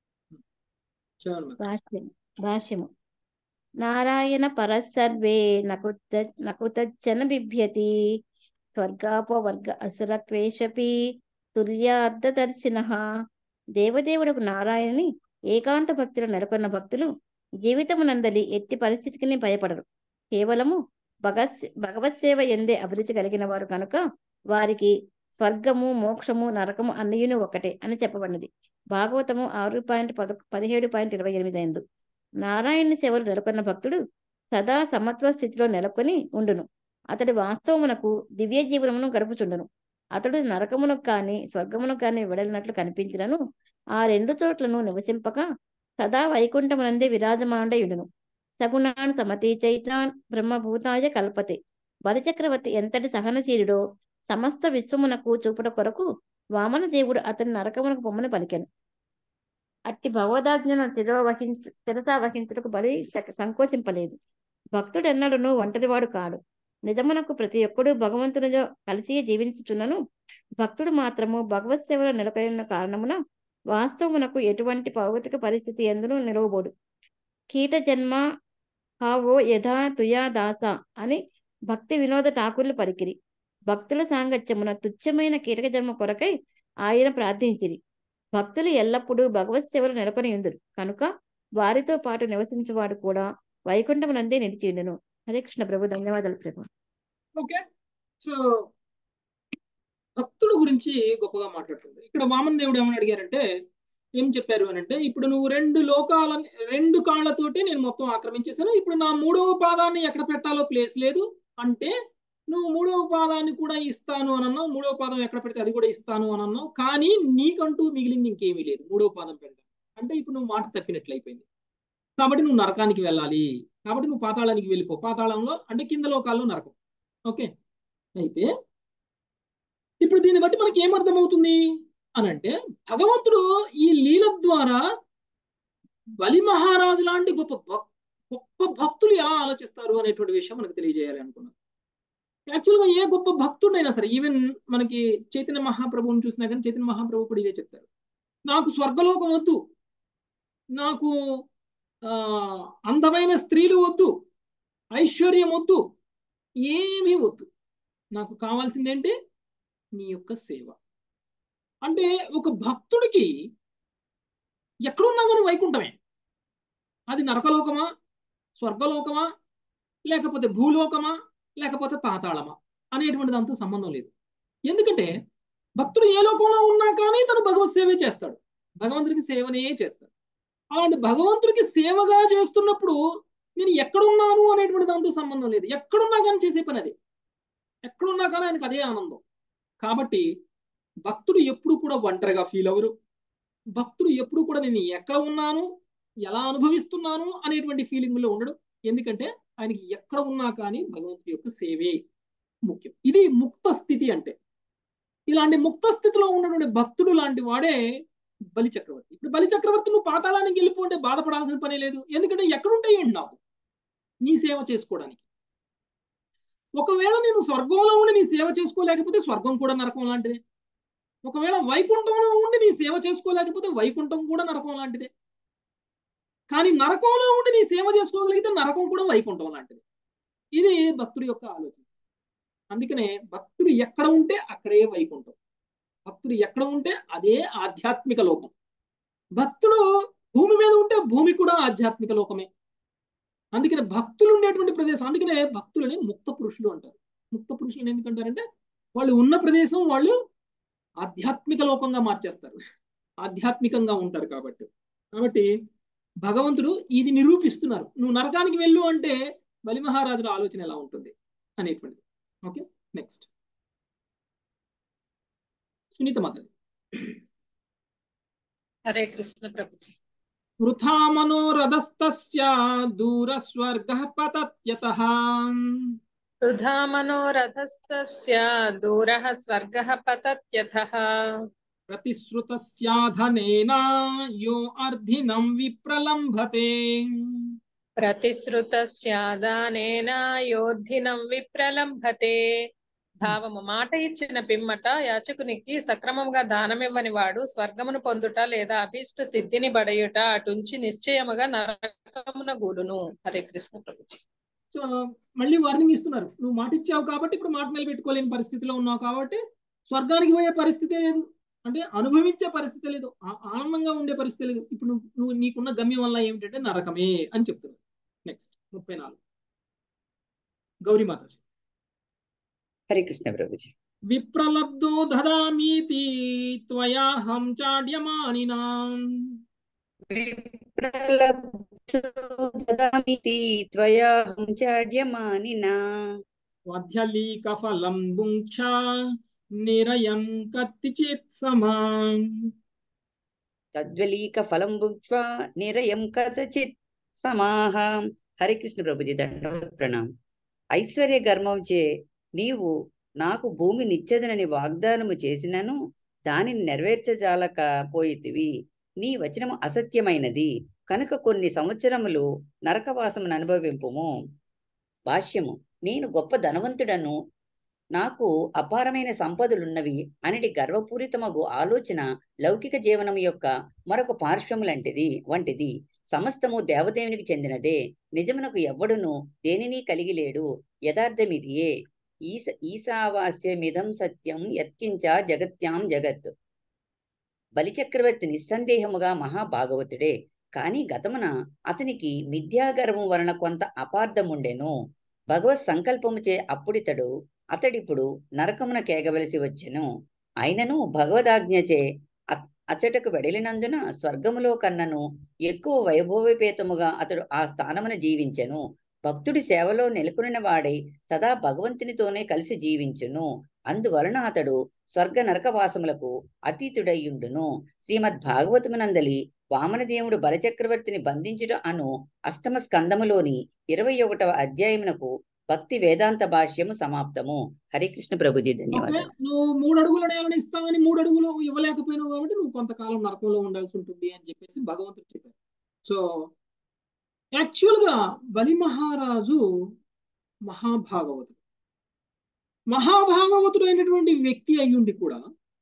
భాష్యం భాష్యము నారాయణ పరసర్వే నకుత నకుతజ్జన బిభ్యతి స్వర్గాపవర్గ అసుర క్వేషపి తుల్యార్థదర్శిన దేవదేవుడకు నారాయణని ఏకాంత భక్తులు నెలకొన్న భక్తులు జీవితమునందలి ఎట్టి పరిస్థితికి భయపడరు కేవలము భగత్ భగవత్ సేవ ఎందే అభిరుచి కలిగిన వారు కనుక వారికి స్వర్గము మోక్షము నరకము అన్నయును ఒకటే అని చెప్పబడినది భాగవతము ఆరు పాయింట్ పద పదిహేడు పాయింట్ ఇరవై ఎనిమిది ఐదు నారాయణ సేవలు నెలకొన్న భక్తుడు సదా సమత్వ స్థితిలో నెలకొని ఉండును అతడి వాస్తవమునకు దివ్య జీవనమును గడుపుచుండును అతడు నరకమునకు కాని స్వర్గమును కాని వెడలినట్లు కనిపించినను ఆ రెండు చోట్లను నివసింపక సదా వైకుంఠమునందే విరాజమానుడయుడును సగుణాన్ సమతి చైతాన్ బ్రహ్మభూతాయ కల్పతే బలిచక్రవర్తి ఎంతటి సహనశీలుడో సమస్త విశ్వమునకు చూపుట కొరకు వామన దేవుడు అతని నరకమునకు బొమ్మను పలికెను అట్టి భగవదాజ్ఞను శిరవ వహించ శిరసా వహించుటకు బలి సంకోచింపలేదు భక్తుడెన్నడును ఒంటరివాడు కాడు నిజమునకు ప్రతి ఒక్కడు భగవంతునితో కలిసి జీవించుచున్నను భక్తుడు మాత్రము భగవత్ సేవలో నిలకలిన కారణమున వాస్తవమునకు ఎటువంటి భౌతిక పరిస్థితి ఎందును నిలవబోడు కీట జన్మ హావో యథా తుయా దాస అని భక్తి వినోద ఠాకూర్లు పలికిరి భక్తుల సాంగత్యమున తుచ్చమైన కీటక జన్మ కొరకై ఆయన ప్రార్థించిరి భక్తులు ఎల్లప్పుడూ భగవత్ సేవలు నెలకొని ఉందరు కనుక వారితో పాటు నివసించేవాడు కూడా వైకుంఠమునందే నిలిచిండును హరే కృష్ణ ప్రభు ధన్యవాదాలు ప్రభు ఓకే సో భక్తుల గురించి గొప్పగా మాట్లాడుతుంది ఇక్కడ వామన్ దేవుడు ఏమని అడిగారంటే ఏం చెప్పారు అని అంటే ఇప్పుడు నువ్వు రెండు లోకాల రెండు కాళ్ళతోటి నేను మొత్తం ఆక్రమించేశాను ఇప్పుడు నా మూడవ పాదాన్ని ఎక్కడ పెట్టాలో ప్లేస్ లేదు అంటే నువ్వు మూడవ పాదాన్ని కూడా ఇస్తాను అని అన్నావు మూడవ పాదం ఎక్కడ పెడితే అది కూడా ఇస్తాను అని అన్నావు కానీ నీకంటూ మిగిలింది ఇంకేమీ లేదు మూడవ పాదం పెట్టడం అంటే ఇప్పుడు నువ్వు మాట తప్పినట్లు అయిపోయింది కాబట్టి నువ్వు నరకానికి వెళ్ళాలి కాబట్టి నువ్వు పాతాళానికి వెళ్ళిపో పాతాళంలో అంటే కింద లోకాల్లో నరకం ఓకే అయితే ఇప్పుడు దీన్ని బట్టి మనకి ఏమర్థమవుతుంది అని అంటే భగవంతుడు ఈ లీల ద్వారా బలి మహారాజు లాంటి గొప్ప గొప్ప భక్తులు ఎలా ఆలోచిస్తారు అనేటువంటి విషయం మనకు తెలియజేయాలి అనుకున్నాను యాక్చువల్గా ఏ గొప్ప భక్తుడైనా సరే ఈవెన్ మనకి చైతన్య మహాప్రభువుని చూసినా కానీ చైతన్య మహాప్రభు కూడా ఇదే చెప్తారు నాకు స్వర్గలోకం వద్దు నాకు ఆ అందమైన స్త్రీలు వద్దు ఐశ్వర్యం వద్దు ఏమీ వద్దు నాకు కావాల్సింది ఏంటి నీ యొక్క సేవ అంటే ఒక భక్తుడికి ఎక్కడున్నా కానీ వైకుంఠమే అది నరకలోకమా స్వర్గలోకమా లేకపోతే భూలోకమా లేకపోతే పాతాళమా అనేటువంటి దాంతో సంబంధం లేదు ఎందుకంటే భక్తుడు ఏ లోకంలో ఉన్నా కానీ తను భగవత్ సేవే చేస్తాడు భగవంతుడికి సేవనే చేస్తాడు అలాంటి భగవంతుడికి సేవగా చేస్తున్నప్పుడు నేను ఎక్కడున్నాను అనేటువంటి దాంతో సంబంధం లేదు ఎక్కడున్నా కానీ చేసే పని అది ఎక్కడున్నా కానీ ఆయనకు అదే ఆనందం కాబట్టి భక్తుడు ఎప్పుడు కూడా ఒంటరిగా ఫీల్ అవరు భక్తుడు ఎప్పుడు కూడా నేను ఎక్కడ ఉన్నాను ఎలా అనుభవిస్తున్నాను అనేటువంటి ఫీలింగ్ లో ఉండడు ఎందుకంటే ఆయనకి ఎక్కడ ఉన్నా కానీ భగవంతుడి యొక్క సేవే ముఖ్యం ఇది ముక్త స్థితి అంటే ఇలాంటి ముక్త స్థితిలో ఉన్నటువంటి భక్తుడు లాంటి వాడే బలి చక్రవర్తి ఇప్పుడు బలి చక్రవర్తి నువ్వు పాతాళానికి వెళ్ళిపోంటే బాధపడాల్సిన పని లేదు ఎందుకంటే ఎక్కడుంటాయి ఏంటి నాకు నీ సేవ చేసుకోవడానికి ఒకవేళ నేను స్వర్గంలో ఉండి నీ సేవ చేసుకోలేకపోతే స్వర్గం కూడా నరకం లాంటిదే ఒకవేళ వైకుంఠంలో ఉండి నీ సేవ చేసుకోలేకపోతే వైకుంఠం కూడా నరకం లాంటిదే కానీ నరకంలో ఉండి నీ సేవ చేసుకోగలిగితే నరకం కూడా వైకుంఠం లాంటిది ఇది భక్తుడి యొక్క ఆలోచన అందుకనే భక్తుడు ఎక్కడ ఉంటే అక్కడే వైకుంఠం భక్తుడు ఎక్కడ ఉంటే అదే ఆధ్యాత్మిక లోకం భక్తుడు భూమి మీద ఉంటే భూమి కూడా ఆధ్యాత్మిక లోకమే అందుకనే భక్తులు ఉండేటువంటి ప్రదేశం అందుకనే భక్తులని ముక్త పురుషులు అంటారు ముక్త పురుషులు ఎందుకంటారంటే వాళ్ళు ఉన్న ప్రదేశం వాళ్ళు ఆధ్యాత్మిక లోకంగా మార్చేస్తారు ఆధ్యాత్మికంగా ఉంటారు కాబట్టి కాబట్టి భగవంతుడు ఇది నిరూపిస్తున్నారు నువ్వు నరకానికి వెళ్ళు అంటే బలి మహారాజుల ఆలోచన ఎలా ఉంటుంది అనేటువంటిది ఓకే నెక్స్ట్ సునీత మాతది హరే కృష్ణ ప్రభుజీ వృథా మనోరథస్తస్య దూరస్వర్గ పతత్యతః వృధా మనోరథస్తస్య దూరः స్వర్గः పతత్యథः ప్రతిశ్రుతస్యాధనేన యో అర్ధినం విప్రలంభతే ప్రతిశ్రుతస్యాదానేన యోర్ధినం విప్రలంభతే భావము మాట ఇచ్చిన పిమ్మట యాచకునికి సక్రమంగా దానమివ్వని వాడు స్వర్గమును పొందుట లేదా అభీష్ట సిద్ధిని బడయుట అటుంచి నిశ్చయముగా నరకమున గూడును హరే కృష్ణ ప్రభుజీ సో మళ్ళీ వార్నింగ్ ఇస్తున్నారు నువ్వు మాట ఇచ్చావు కాబట్టి ఇప్పుడు మాట నిలబెట్టుకోలేని పరిస్థితిలో ఉన్నావు కాబట్టి స్వర్గానికి పోయే పరిస్థితి లేదు అంటే అనుభవించే పరిస్థితి లేదు ఆ- ఆనందంగా ఉండే పరిస్థితి లేదు ఇప్పుడు నువ్వు నువ్వు నీకున్న గమ్యం వల్ల ఏమిటంటే నరకమే అని చెప్తున్నారు నెక్స్ట్ ముప్పై నాలుగు గౌరీ మాతాజీ హరే కృష్ణ ప్రభుజీ విప్రలబ్ధో దదామీతి త్వయాహం చాడ్యమానినాం దదామితి త్వయాహం చాడ్యమానినా స్వధ్యలీక ఫలం భుంక్ష నిరయం కత్తిచిత్ సమాం తద్వలీక ఫలం భుక్త్వా నిరయం కథచిత్ సమాహ హరే కృష్ణ ప్రభుజీ దండ ప్రణాం ఐశ్వర్య గర్వంచే నీవు నాకు భూమి నిచ్చెదనని వాగ్దానము చేసినను దానిని నెరవేర్చజాలక పోయితివి నీ వచనము అసత్యమైనది కనుక కొన్ని సంవత్సరములు నరకవాసమును అనుభవింపుము భాష్యము నేను గొప్ప ధనవంతుడను నాకు అపారమైన సంపదలున్నవి అనిటి గర్వపూరితమగు ఆలోచన లౌకిక జీవనం యొక్క మరొక పార్శ్వములంటిది వంటిది సమస్తము దేవదేవునికి చెందినదే నిజమునకు ఎవ్వడును దేనిని కలిగి లేడు యథార్థమిదియే ఈస ఈశావాస్యమిదం సత్యం యత్కించ జగత్యాం జగత్ బలిచక్రవర్తి నిస్సందేహముగా మహాభాగవతుడే కాని గతమున అతనికి మిథ్యాగర్వం వలన కొంత అపార్థముండెను భగవత్ సంకల్పముచే అప్పుడితడు అతడిప్పుడు నరకమున కేగవలసి వచ్చెను అయినను భగవదాజ్ఞచే అ- అచ్చటకు వెడలినందున స్వర్గములో కన్నను ఎక్కువ వైభవపేతముగా అతడు ఆ స్థానమున జీవించెను భక్తుడి సేవలో నెలకొనిన వాడై సదా భగవంతునితోనే కలిసి జీవించును అందువలన అతడు స్వర్గ నరకవాసములకు అతీతుడయ్యుండును శ్రీమద్ భాగవతమునందలి వామనదేవుడు బలచక్రవర్తిని బంధించుట అను అష్టమ స్కందములోని ఇరవై ఒకటవ అధ్యాయమునకు భక్తి వేదాంత భాష్యము సమాప్తము హరికృష్ణ ప్రభుజీ ఓకే ధన్యవాదాలు నువ్వు మూడు అడుగుల నేలని ఇస్తామని మూడు అడుగులు ఇవ్వలేకపోయినావు కాబట్టి నువ్వు కొంతకాలం నరకంలో ఉండాల్సి ఉంటుంది అని చెప్పేసి భగవంతుడు చెప్పారు సో యాక్చువల్ గా బలి మహారాజు మహాభాగవతుడు మహాభాగవతుడు అయినటువంటి వ్యక్తి అయ్యుండి కూడా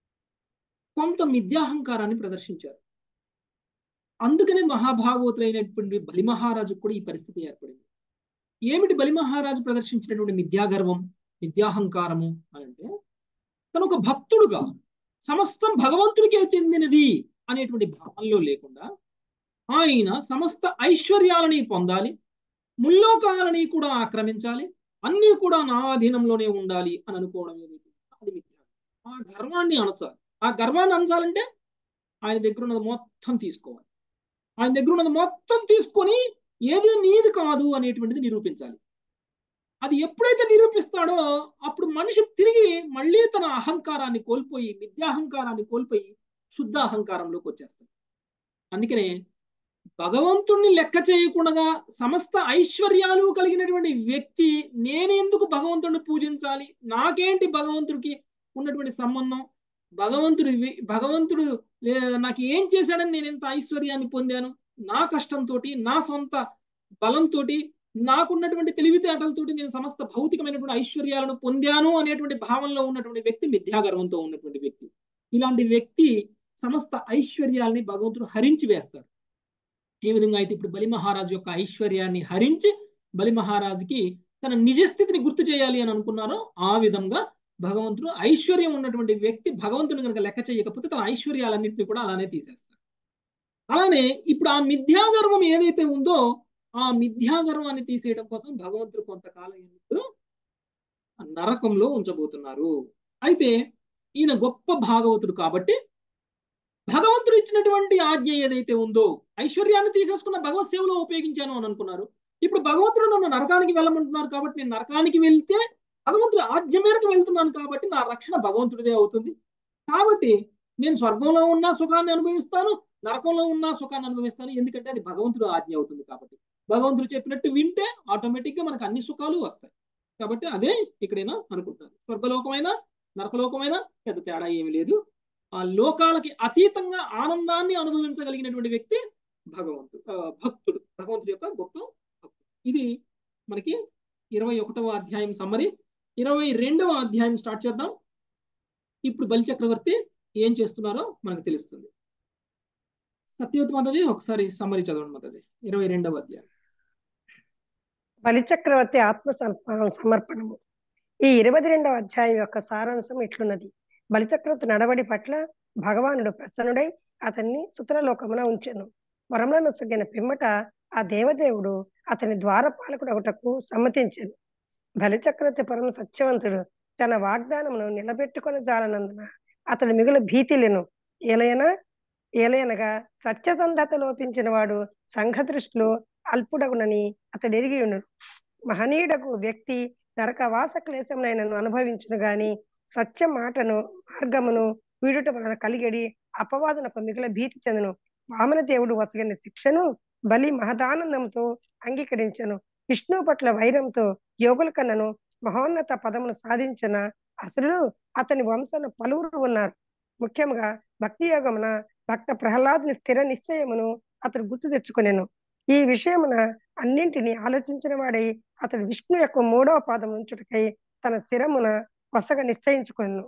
కొంత మిథ్యాహంకారాన్ని ప్రదర్శించారు అందుకనే మహాభాగవతుడు అయినటువంటి బలి మహారాజు కూడా ఈ పరిస్థితి ఏర్పడింది ఏమిటి బలి మహారాజు ప్రదర్శించినటువంటి మిథ్యాగర్వం విద్యాహంకారము అని అంటే తను ఒక భక్తుడుగా సమస్తం భగవంతుడికే చెందినది అనేటువంటి భావనలో లేకుండా ఆయన సమస్త ఐశ్వర్యాలని పొందాలి ముల్లోకాలని కూడా ఆక్రమించాలి అన్నీ కూడా నా అధీనంలోనే ఉండాలి అని అనుకోవడం ఏదైతే అది మిథ్య ఆ గర్వాన్ని అణచాలి ఆ గర్వాన్ని అణచాలంటే ఆయన దగ్గర ఉన్నది మొత్తం తీసుకోవాలి ఆయన దగ్గర ఉన్నది మొత్తం తీసుకొని ఏది నీది కాదు అనేటువంటిది నిరూపించాలి అది ఎప్పుడైతే నిరూపిస్తాడో అప్పుడు మనిషి తిరిగి మళ్ళీ తన అహంకారాన్ని కోల్పోయి మిథ్యాహంకారాన్ని కోల్పోయి శుద్ధ అహంకారంలోకి వచ్చేస్తాడు అందుకనే భగవంతుణ్ణి లెక్క చేయకుండా సమస్త ఐశ్వర్యాలు కలిగినటువంటి వ్యక్తి నేనెందుకు భగవంతుడిని పూజించాలి నాకేంటి భగవంతుడికి ఉన్నటువంటి సంబంధం భగవంతుడు భగవంతుడు నాకు ఏం చేశాడని నేను ఎంత ఐశ్వర్యాన్ని పొందాను నా కష్టంతో నా సొంత బలంతో నాకున్నటువంటి తెలివితేటలతోటి నేను సమస్త భౌతికమైనటువంటి ఐశ్వర్యాలను పొందాను అనేటువంటి భావనలో ఉన్నటువంటి వ్యక్తి మిథ్యాగర్వంతో ఉన్నటువంటి వ్యక్తి ఇలాంటి వ్యక్తి సమస్త ఐశ్వర్యాల్ని భగవంతుడు హరించి వేస్తాడు ఏ విధంగా అయితే ఇప్పుడు బలి మహారాజు యొక్క ఐశ్వర్యాన్ని హరించి బలి మహారాజుకి తన నిజస్థితిని గుర్తు చేయాలి అని అనుకున్నారో ఆ విధంగా భగవంతుడు ఐశ్వర్యం ఉన్నటువంటి వ్యక్తి భగవంతుని కనుక లెక్క చేయకపోతే తన ఐశ్వర్యాలన్నింటినీ కూడా అలానే తీసేస్తాడు అలానే ఇప్పుడు ఆ మిథ్యాగర్వం ఏదైతే ఉందో ఆ మిథ్యాగర్వాన్ని తీసేయడం కోసం భగవంతుడు కొంతకాలం ఎందుకు నరకంలో ఉంచబోతున్నారు అయితే ఈయన గొప్ప భాగవతుడు కాబట్టి భగవంతుడు ఇచ్చినటువంటి ఆజ్ఞ ఏదైతే ఉందో ఐశ్వర్యాన్ని తీసేసుకున్న భగవత్ సేవలో ఉపయోగించాను అని అనుకున్నారు ఇప్పుడు భగవంతుడు నన్ను నరకానికి వెళ్ళమంటున్నారు కాబట్టి నేను నరకానికి వెళ్తే భగవంతుడు ఆజ్ఞ మేరకు వెళ్తున్నాను కాబట్టి నా రక్షణ భగవంతుడిదే అవుతుంది కాబట్టి నేను స్వర్గంలో ఉన్న సుఖాన్ని అనుభవిస్తాను నరకంలో ఉన్న సుఖాన్ని అనుభవిస్తాను ఎందుకంటే అది భగవంతుడు ఆజ్ఞ అవుతుంది కాబట్టి భగవంతుడు చెప్పినట్టు వింటే ఆటోమేటిక్ గా మనకు అన్ని సుఖాలు వస్తాయి కాబట్టి అదే ఇక్కడైనా అనుకుంటారు స్వర్గలోకమైన నరకలోకమైన పెద్ద తేడా ఏమి లేదు ఆ లోకాలకి అతీతంగా ఆనందాన్ని అనుభవించగలిగినటువంటి వ్యక్తి భగవంతుడు భక్తుడు భగవంతుడి యొక్క గొప్ప భక్తుడు ఇది మనకి ఇరవై ఒకటవ అధ్యాయం సమ్మరి ఇరవై రెండవ అధ్యాయం స్టార్ట్ చేద్దాం ఇప్పుడు బలి చక్రవర్తి ఏం చేస్తున్నారో మనకు తెలుస్తుంది సత్యవతి మాతాజీ ఒకసారి సమ్మరి చదవండి మాతాజీ ఇరవై రెండవ అధ్యాయం బలిచక్రవర్తి ఆత్మ సమర్పణము ఈ ఇరవై రెండవ అధ్యాయం యొక్క సారాంశం ఇట్లున్నది బలిచక్రవర్తి నడవడి పట్ల భగవానుడు ప్రసన్నుడై అతన్ని సుతరలోకమున ఉంచెను వరములను సొగ్గిన పిమ్మట ఆ దేవదేవుడు అతని ద్వారపాలకుడు ఒకటకు సమ్మతించాను బలిచక్రవర్తి పరమ సత్యవంతుడు తన వాగ్దానమును నిలబెట్టుకొని జాలనందున అతడు మిగులు భీతిలేను ఏలైనా ఏలైనగా సత్యసంధత లోపించిన వాడు సంఘ దృష్టిలో అల్పుడగునని అతడు ఎరిగి ఉండు మహనీయుడకు వ్యక్తి నరకవాస క్లేశమునైనను అనుభవించును గాని సత్య మాటను మార్గమును వీడుట వలన కలిగడి అపవాదనకు మిగిల భీతి చెందును వామన దేవుడు వసగిన శిక్షను బలి మహదానందంతో అంగీకరించను విష్ణు పట్ల వైరంతో యోగుల కన్నను మహోన్నత పదమును సాధించిన అసురులు అతని వంశను పలువురు ఉన్నారు ముఖ్యంగా భక్తి యోగమున భక్త ప్రహ్లాదుని స్థిర నిశ్చయమును అతడు గుర్తు తెచ్చుకునేను ఈ విషయమున అన్నింటినీ ఆలోచించిన వాడై అతడు విష్ణు యొక్క మూడవ పాదం ఉంచుటకై తన శిరమున కొసగా నిశ్చయించుకున్నాను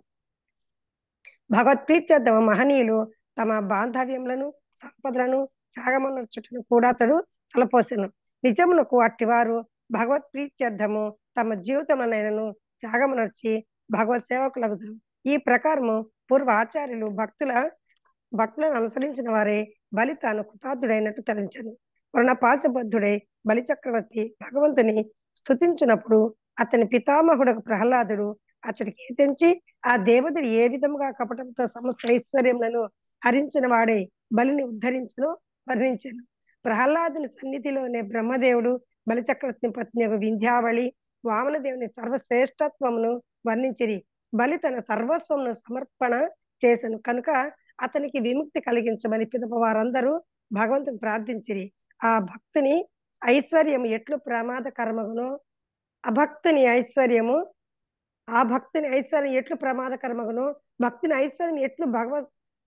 భగవత్ప్రీత్యర్థమ మహనీయులు తమ బాంధవ్యములను సంపదలను త్యాగమనర్చుటను కూడా అతడు తలపోసెను నిజమునకు అట్టివారు భగవత్ప్రీత్యర్థము తమ జీవితములనైనను త్యాగమనర్చి భగవత్ సేవకులకు ఈ ప్రకారము పూర్వ ఆచార్యులు భక్తుల భక్తులను అనుసరించిన వారే బలి తాను కృతార్థుడైనట్టు తలంచను వలన పాశబద్ధుడై బలి చక్రవర్తి భగవంతుని స్థుతించినప్పుడు అతని పితామహుడు ప్రహ్లాదుడు అతడికి తెంచి ఆ దేవతడు ఏ విధముగా కపటంతో సమస్త ఐశ్వర్యములను హరించిన వాడే బలిని ఉద్ధరించను వర్ణించను ప్రహ్లాదుని సన్నిధిలోనే బ్రహ్మదేవుడు బలిచక్రవర్తిని పత్ని వింధ్యావళి వామనదేవుని సర్వశ్రేష్టత్వమును వర్ణించిరి బలి తన సర్వస్వమును సమర్పణ చేసను కనుక అతనికి విముక్తి కలిగించమని పిదప వారందరూ భగవంతుని ప్రార్థించిరి ఆ భక్తుని ఐశ్వర్యము ఎట్లు ప్రమాదకరమగునో అభక్తుని ఐశ్వర్యము ఆ భక్తుని ఐశ్వర్యం ఎట్లు ప్రమాదకరమగునో భక్తుని ఐశ్వర్యం ఎట్లు భగవత్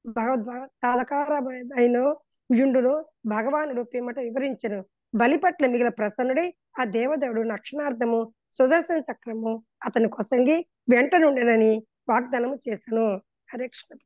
భగవద్కారమైన యుండును భగవానుడు పిమ్మట వివరించను బలి పట్ల మిగిలిన ప్రసన్నుడై ఆ దేవదేవుడు నక్షణార్థము సుదర్శన చక్రము అతని కొసంగి వెంట నుండినని వాగ్దానము చేశాను హరే కృష్ణ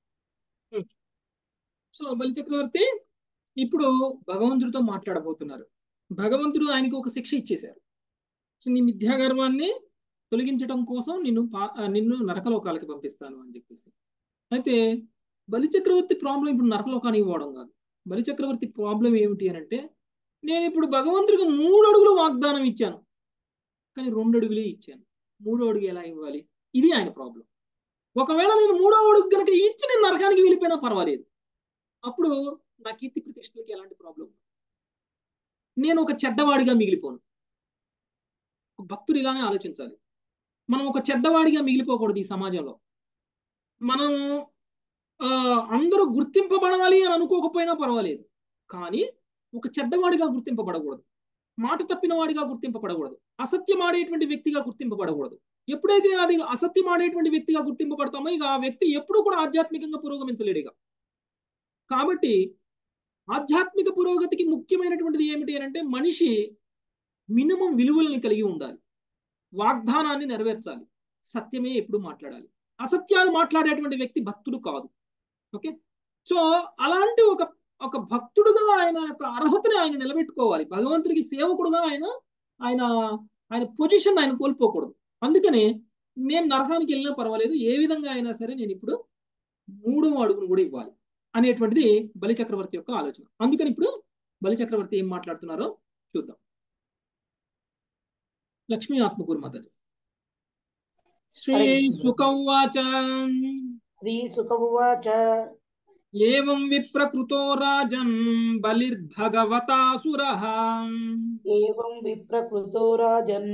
సో బలి చక్రవర్తి ఇప్పుడు భగవంతుడితో మాట్లాడబోతున్నారు భగవంతుడు ఆయనకి ఒక శిక్ష ఇచ్చేశారు సో నీ మిథ్యాగర్వాన్ని తొలగించడం కోసం నిన్ను పా- ఆ, నిన్ను నరకలోకాలకి పంపిస్తాను అని చెప్పేసి అయితే బలిచక్రవర్తి ప్రాబ్లం ఇప్పుడు నరకలోకానికి పోవడం కాదు బలిచక్రవర్తి ప్రాబ్లం ఏమిటి అని అంటే నేను ఇప్పుడు భగవంతుడికి మూడు అడుగులు వాగ్దానం ఇచ్చాను కానీ రెండు అడుగులే ఇచ్చాను మూడో అడుగు ఎలా ఇవ్వాలి ఇది ఆయన ప్రాబ్లం ఒకవేళ నేను మూడో అడుగు కనుక ఇచ్చి నేను నరకానికి వెళ్ళిపోయినా పర్వాలేదు అప్పుడు నా కీర్తి ప్రతిష్టలకి ఎలాంటి ప్రాబ్లం ఉండదు. నేను ఒక చెడ్డవాడిగా మిగిలిపోను ఒక భక్తుడు ఇలానే ఆలోచించాలి మనం ఒక చెడ్డవాడిగా మిగిలిపోకూడదు ఈ సమాజంలో మనం ఆ, అందరూ గుర్తింపబడాలి అని అనుకోకపోయినా పర్వాలేదు కానీ ఒక చెడ్డవాడిగా గుర్తింపబడకూడదు మాట తప్పిన వాడిగా గుర్తింపబడకూడదు అసత్యం ఆడేటువంటి వ్యక్తిగా గుర్తింపబడకూడదు ఎప్పుడైతే అది అసత్యం ఆడేటువంటి వ్యక్తిగా గుర్తింపబడతామో ఇక ఆ వ్యక్తి ఎప్పుడూ కూడా ఆధ్యాత్మికంగా పురోగమించలేడు ఇక కాబట్టి ఆధ్యాత్మిక పురోగతికి ముఖ్యమైనటువంటిది ఏమిటి అని అంటే మనిషి మినిమం విలువల్ని కలిగి ఉండాలి వాగ్దానాన్ని నెరవేర్చాలి సత్యమే ఎప్పుడు మాట్లాడాలి అసత్యాలు మాట్లాడేటువంటి వ్యక్తి భక్తుడు కాదు ఓకే సో అలాంటి ఒక ఒక భక్తుడుగా ఆయన యొక్క అర్హతని ఆయన నిలబెట్టుకోవాలి భగవంతుడికి సేవకుడుగా ఆయన ఆయన ఆయన పొజిషన్ ఆయన కోల్పోకూడదు అందుకనే నేను నరకానికి వెళ్ళినా పర్వాలేదు ఏ విధంగా అయినా సరే నేను ఇప్పుడు మూడవ అడుగును కూడా ఇవ్వాలి అనేటువంటిది బలి చక్రవర్తి యొక్క ఆలోచన అందుకని ఇప్పుడు బలి చక్రవర్తి ఏం మాట్లాడుతున్నారో చూద్దాం లక్ష్మీ ఆత్మకూరు మాతాజీ శ్రీ హరే కృష్ణ. సుకౌవాచ श्रीसुकउवाच ఏవం విప్రకృతో రాజన్ బలిర్భగవతాసురః एवं विप्रकृतो राजन्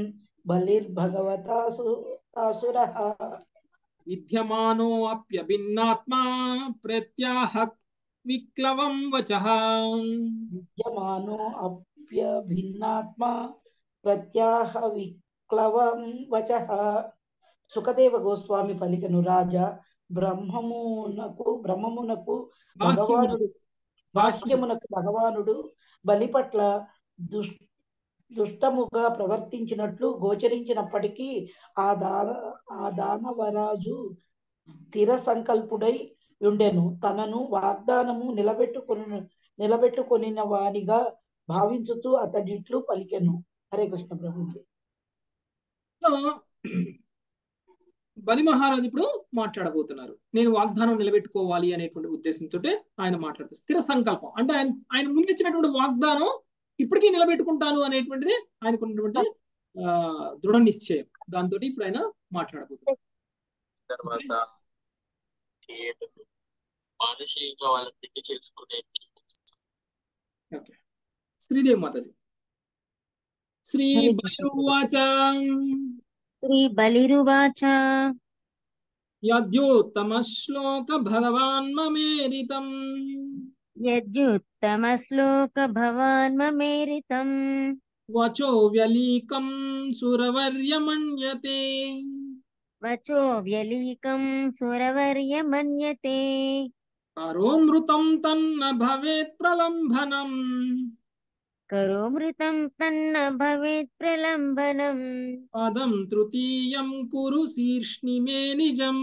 बलिर्भगवतासुरः విద్యమానో అప్యభిన్నాత్మా ప్రత్యాహ విక్లవం వచః विद्यमानो अप्यभिन्नात्मा ప్రత్యాహ విక్లవం వచః సుఖదేవ గోస్వామి పలికను రాజా బ్రహ్మమునకు బ్రహ్మమునకు భగవానుడు బాహ్యమునకు భగవానుడు బలి పట్ల దుష్ దుష్టముగా ప్రవర్తించినట్లు గోచరించినప్పటికీ ఆ దాన ఆ దానవరాజు స్థిర సంకల్పుడై ఉండెను తనను వాగ్దానము నిలబెట్టుకొని నిలబెట్టుకొనిన వానిగా భావించుతూ అతడిట్లు పలికెను హరే కృష్ణ ప్రభుజీ సో, బలి మహారాజు ఇప్పుడు మాట్లాడబోతున్నారు నేను వాగ్దానం నిలబెట్టుకోవాలి అనేటువంటి ఉద్దేశంతో ఆయన మాట్లాడుతారు స్థిర సంకల్పం అంటే ఆయన ఆయన ముందు ఇచ్చినటువంటి వాగ్దానం ఇప్పటికీ నిలబెట్టుకుంటాను అనేటువంటిది ఆయనకు ఉన్నటువంటి ఆ, దృఢ నిశ్చయం దాంతో ఇప్పుడు ఆయన మాట్లాడబోతున్నారు తర్వాత థియేటర్ మానసికంగా వాళ్ళ పెళ్లి చేసుకునే ఓకే శ్రీదేవి మాతాజీ శ్రీ హరే బలి కృష్ణ ఉవాచ శ్రీ బలిరువాచ యద్యోత్తమ శ్లోక భగవాన్ మమేరితం యద్యుత్తమ శ్లోక భవాన్ మమేరితం వచో వ్యలీకం సురవర్యమన్యతే వచో వ్యలీకం సురవర్య మన్యతే కరోమృతం తన్న భవేత్ ప్రలంభనం కరోమృతం తన్న భవేత్ ప్రలంబనం పదం తృతీయం కురు శీర్ష్ణి మే నిజం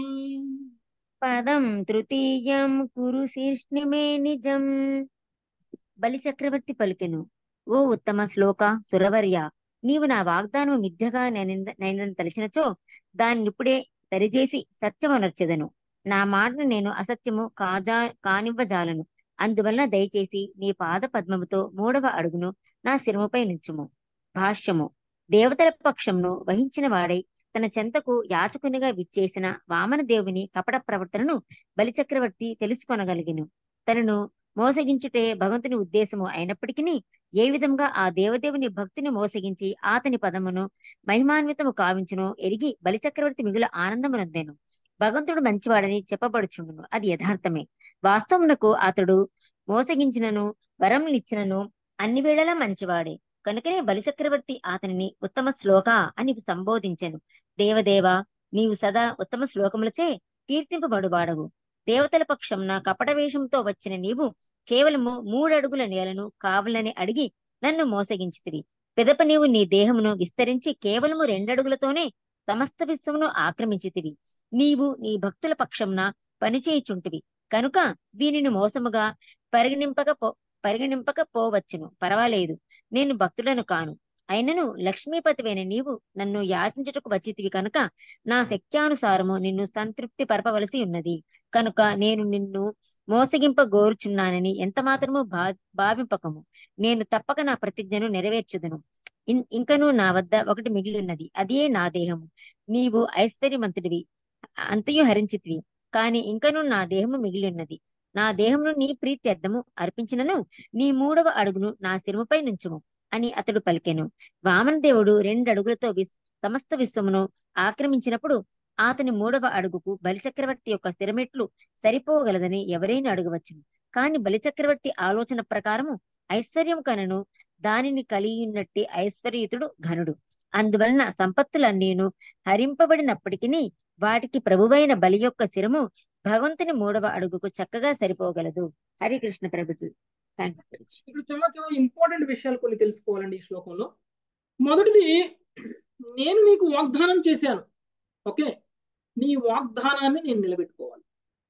పదం తృతీయం కురు శీర్ష్ణిమే నిజం బలి చక్రవర్తి పలికెను ఓ ఉత్తమ శ్లోక సురవర్య నీవు నా వాగ్దానం మిథ్యగా నేనింద- నేనని తలచినచో దాన్ని ఇప్పుడే దరిచేసి సత్యమనర్చెదను నా మాటను నేను అసత్యము కాజా కానివ్వజాలను అందువలన దయచేసి నీ పాద పద్మముతో మూడవ అడుగును నా శిరముపై నుంచుము భాష్యము దేవతల పక్షంను వహించిన వాడై తన చెంతకు యాచకునిగా విచ్చేసిన వామనదేవుని కపట ప్రవర్తనను బలిచక్రవర్తి తెలుసుకొనగలిగెను తనను మోసగించుటే భగవంతుని ఉద్దేశము అయినప్పటికీ ఏ విధంగా ఆ దేవదేవుని భక్తిని మోసగించి అతని పదమును మహిమాన్వితము కావించును ఎరిగి బలిచక్రవర్తి మిగుల ఆనందమునొందెను భగవంతుడు మంచివాడని చెప్పబడుచుండును అది యథార్థమే వాస్తవమునకు అతడు మోసగించినను వరములిచ్చినను అన్ని వేళలా మంచివాడే కనుకనే బలిచక్రవర్తి అతనిని ఉత్తమ శ్లోక అని సంబోధించెను దేవదేవ నీవు సదా ఉత్తమ శ్లోకములచే కీర్తింపబడువాడవు దేవతల పక్షంన కపట వేషంతో వచ్చిన నీవు కేవలము మూడడుగుల నేలను కావాలని అడిగి నన్ను మోసగించితివి పిదప నీవు నీ దేహమును విస్తరించి కేవలము రెండడుగులతోనే సమస్త విశ్వమును ఆక్రమించితివి నీవు నీ భక్తుల పక్షంన పనిచేయుచుంటివి కనుక దీనిని మోసముగా పరిగణింపక పో పరిగణింపక పోవచ్చును పర్వాలేదు నేను భక్తులను కాను అయినను లక్ష్మీపతివైన నీవు నన్ను యాచించుటకు వచ్చితివి కనుక నా శక్త్యానుసారము నిన్ను సంతృప్తి పరపవలసి ఉన్నది కనుక నేను నిన్ను మోసగింప గోరుచున్నానని ఎంత మాత్రము భా భావింపకము నేను తప్పక నా ప్రతిజ్ఞను నెరవేర్చుదును ఇన్- ఇంకను నా వద్ద ఒకటి మిగిలి ఉన్నది అదే నా దేహము నీవు ఐశ్వర్యవంతుడివి అంతయు హరించితివి కాని ఇంకను నా దేహము మిగిలి ఉన్నది నా దేహమును నీ ప్రీత్యర్థము అర్పించినను నీ మూడవ అడుగును నా శిరముపై నుంచుము అని అతడు పలికెను వామనదేవుడు రెండు అడుగులతో విస్ సమస్త విశ్వమును ఆక్రమించినప్పుడు అతని మూడవ అడుగుకు బలిచక్రవర్తి యొక్క శిరమెట్లు సరిపోగలదని ఎవరైనా అడగవచ్చును కాని బలిచక్రవర్తి ఆలోచన ప్రకారము ఐశ్వర్యం కనను దానిని కలిగినట్టి ఐశ్వర్యయుతుడు ఘనుడు అందువలన సంపత్తులన్నీను హరింపబడినప్పటికీ వాటికి ప్రభువైన బలి యొక్క శిరము భగవంతుని మూడవ అడుగుకు చక్కగా సరిపోగలదు హరికృష్ణ ప్రభుజీ థ్యాంక్ యూ ఇక్కడ చాలా చాలా ఇంపార్టెంట్ విషయాలు కొన్ని తెలుసుకోవాలండి ఈ శ్లోకంలో మొదటిది నేను మీకు వాగ్దానం చేశాను ఓకే నీ వాగ్దానాన్ని నేను నిలబెట్టుకోవాలి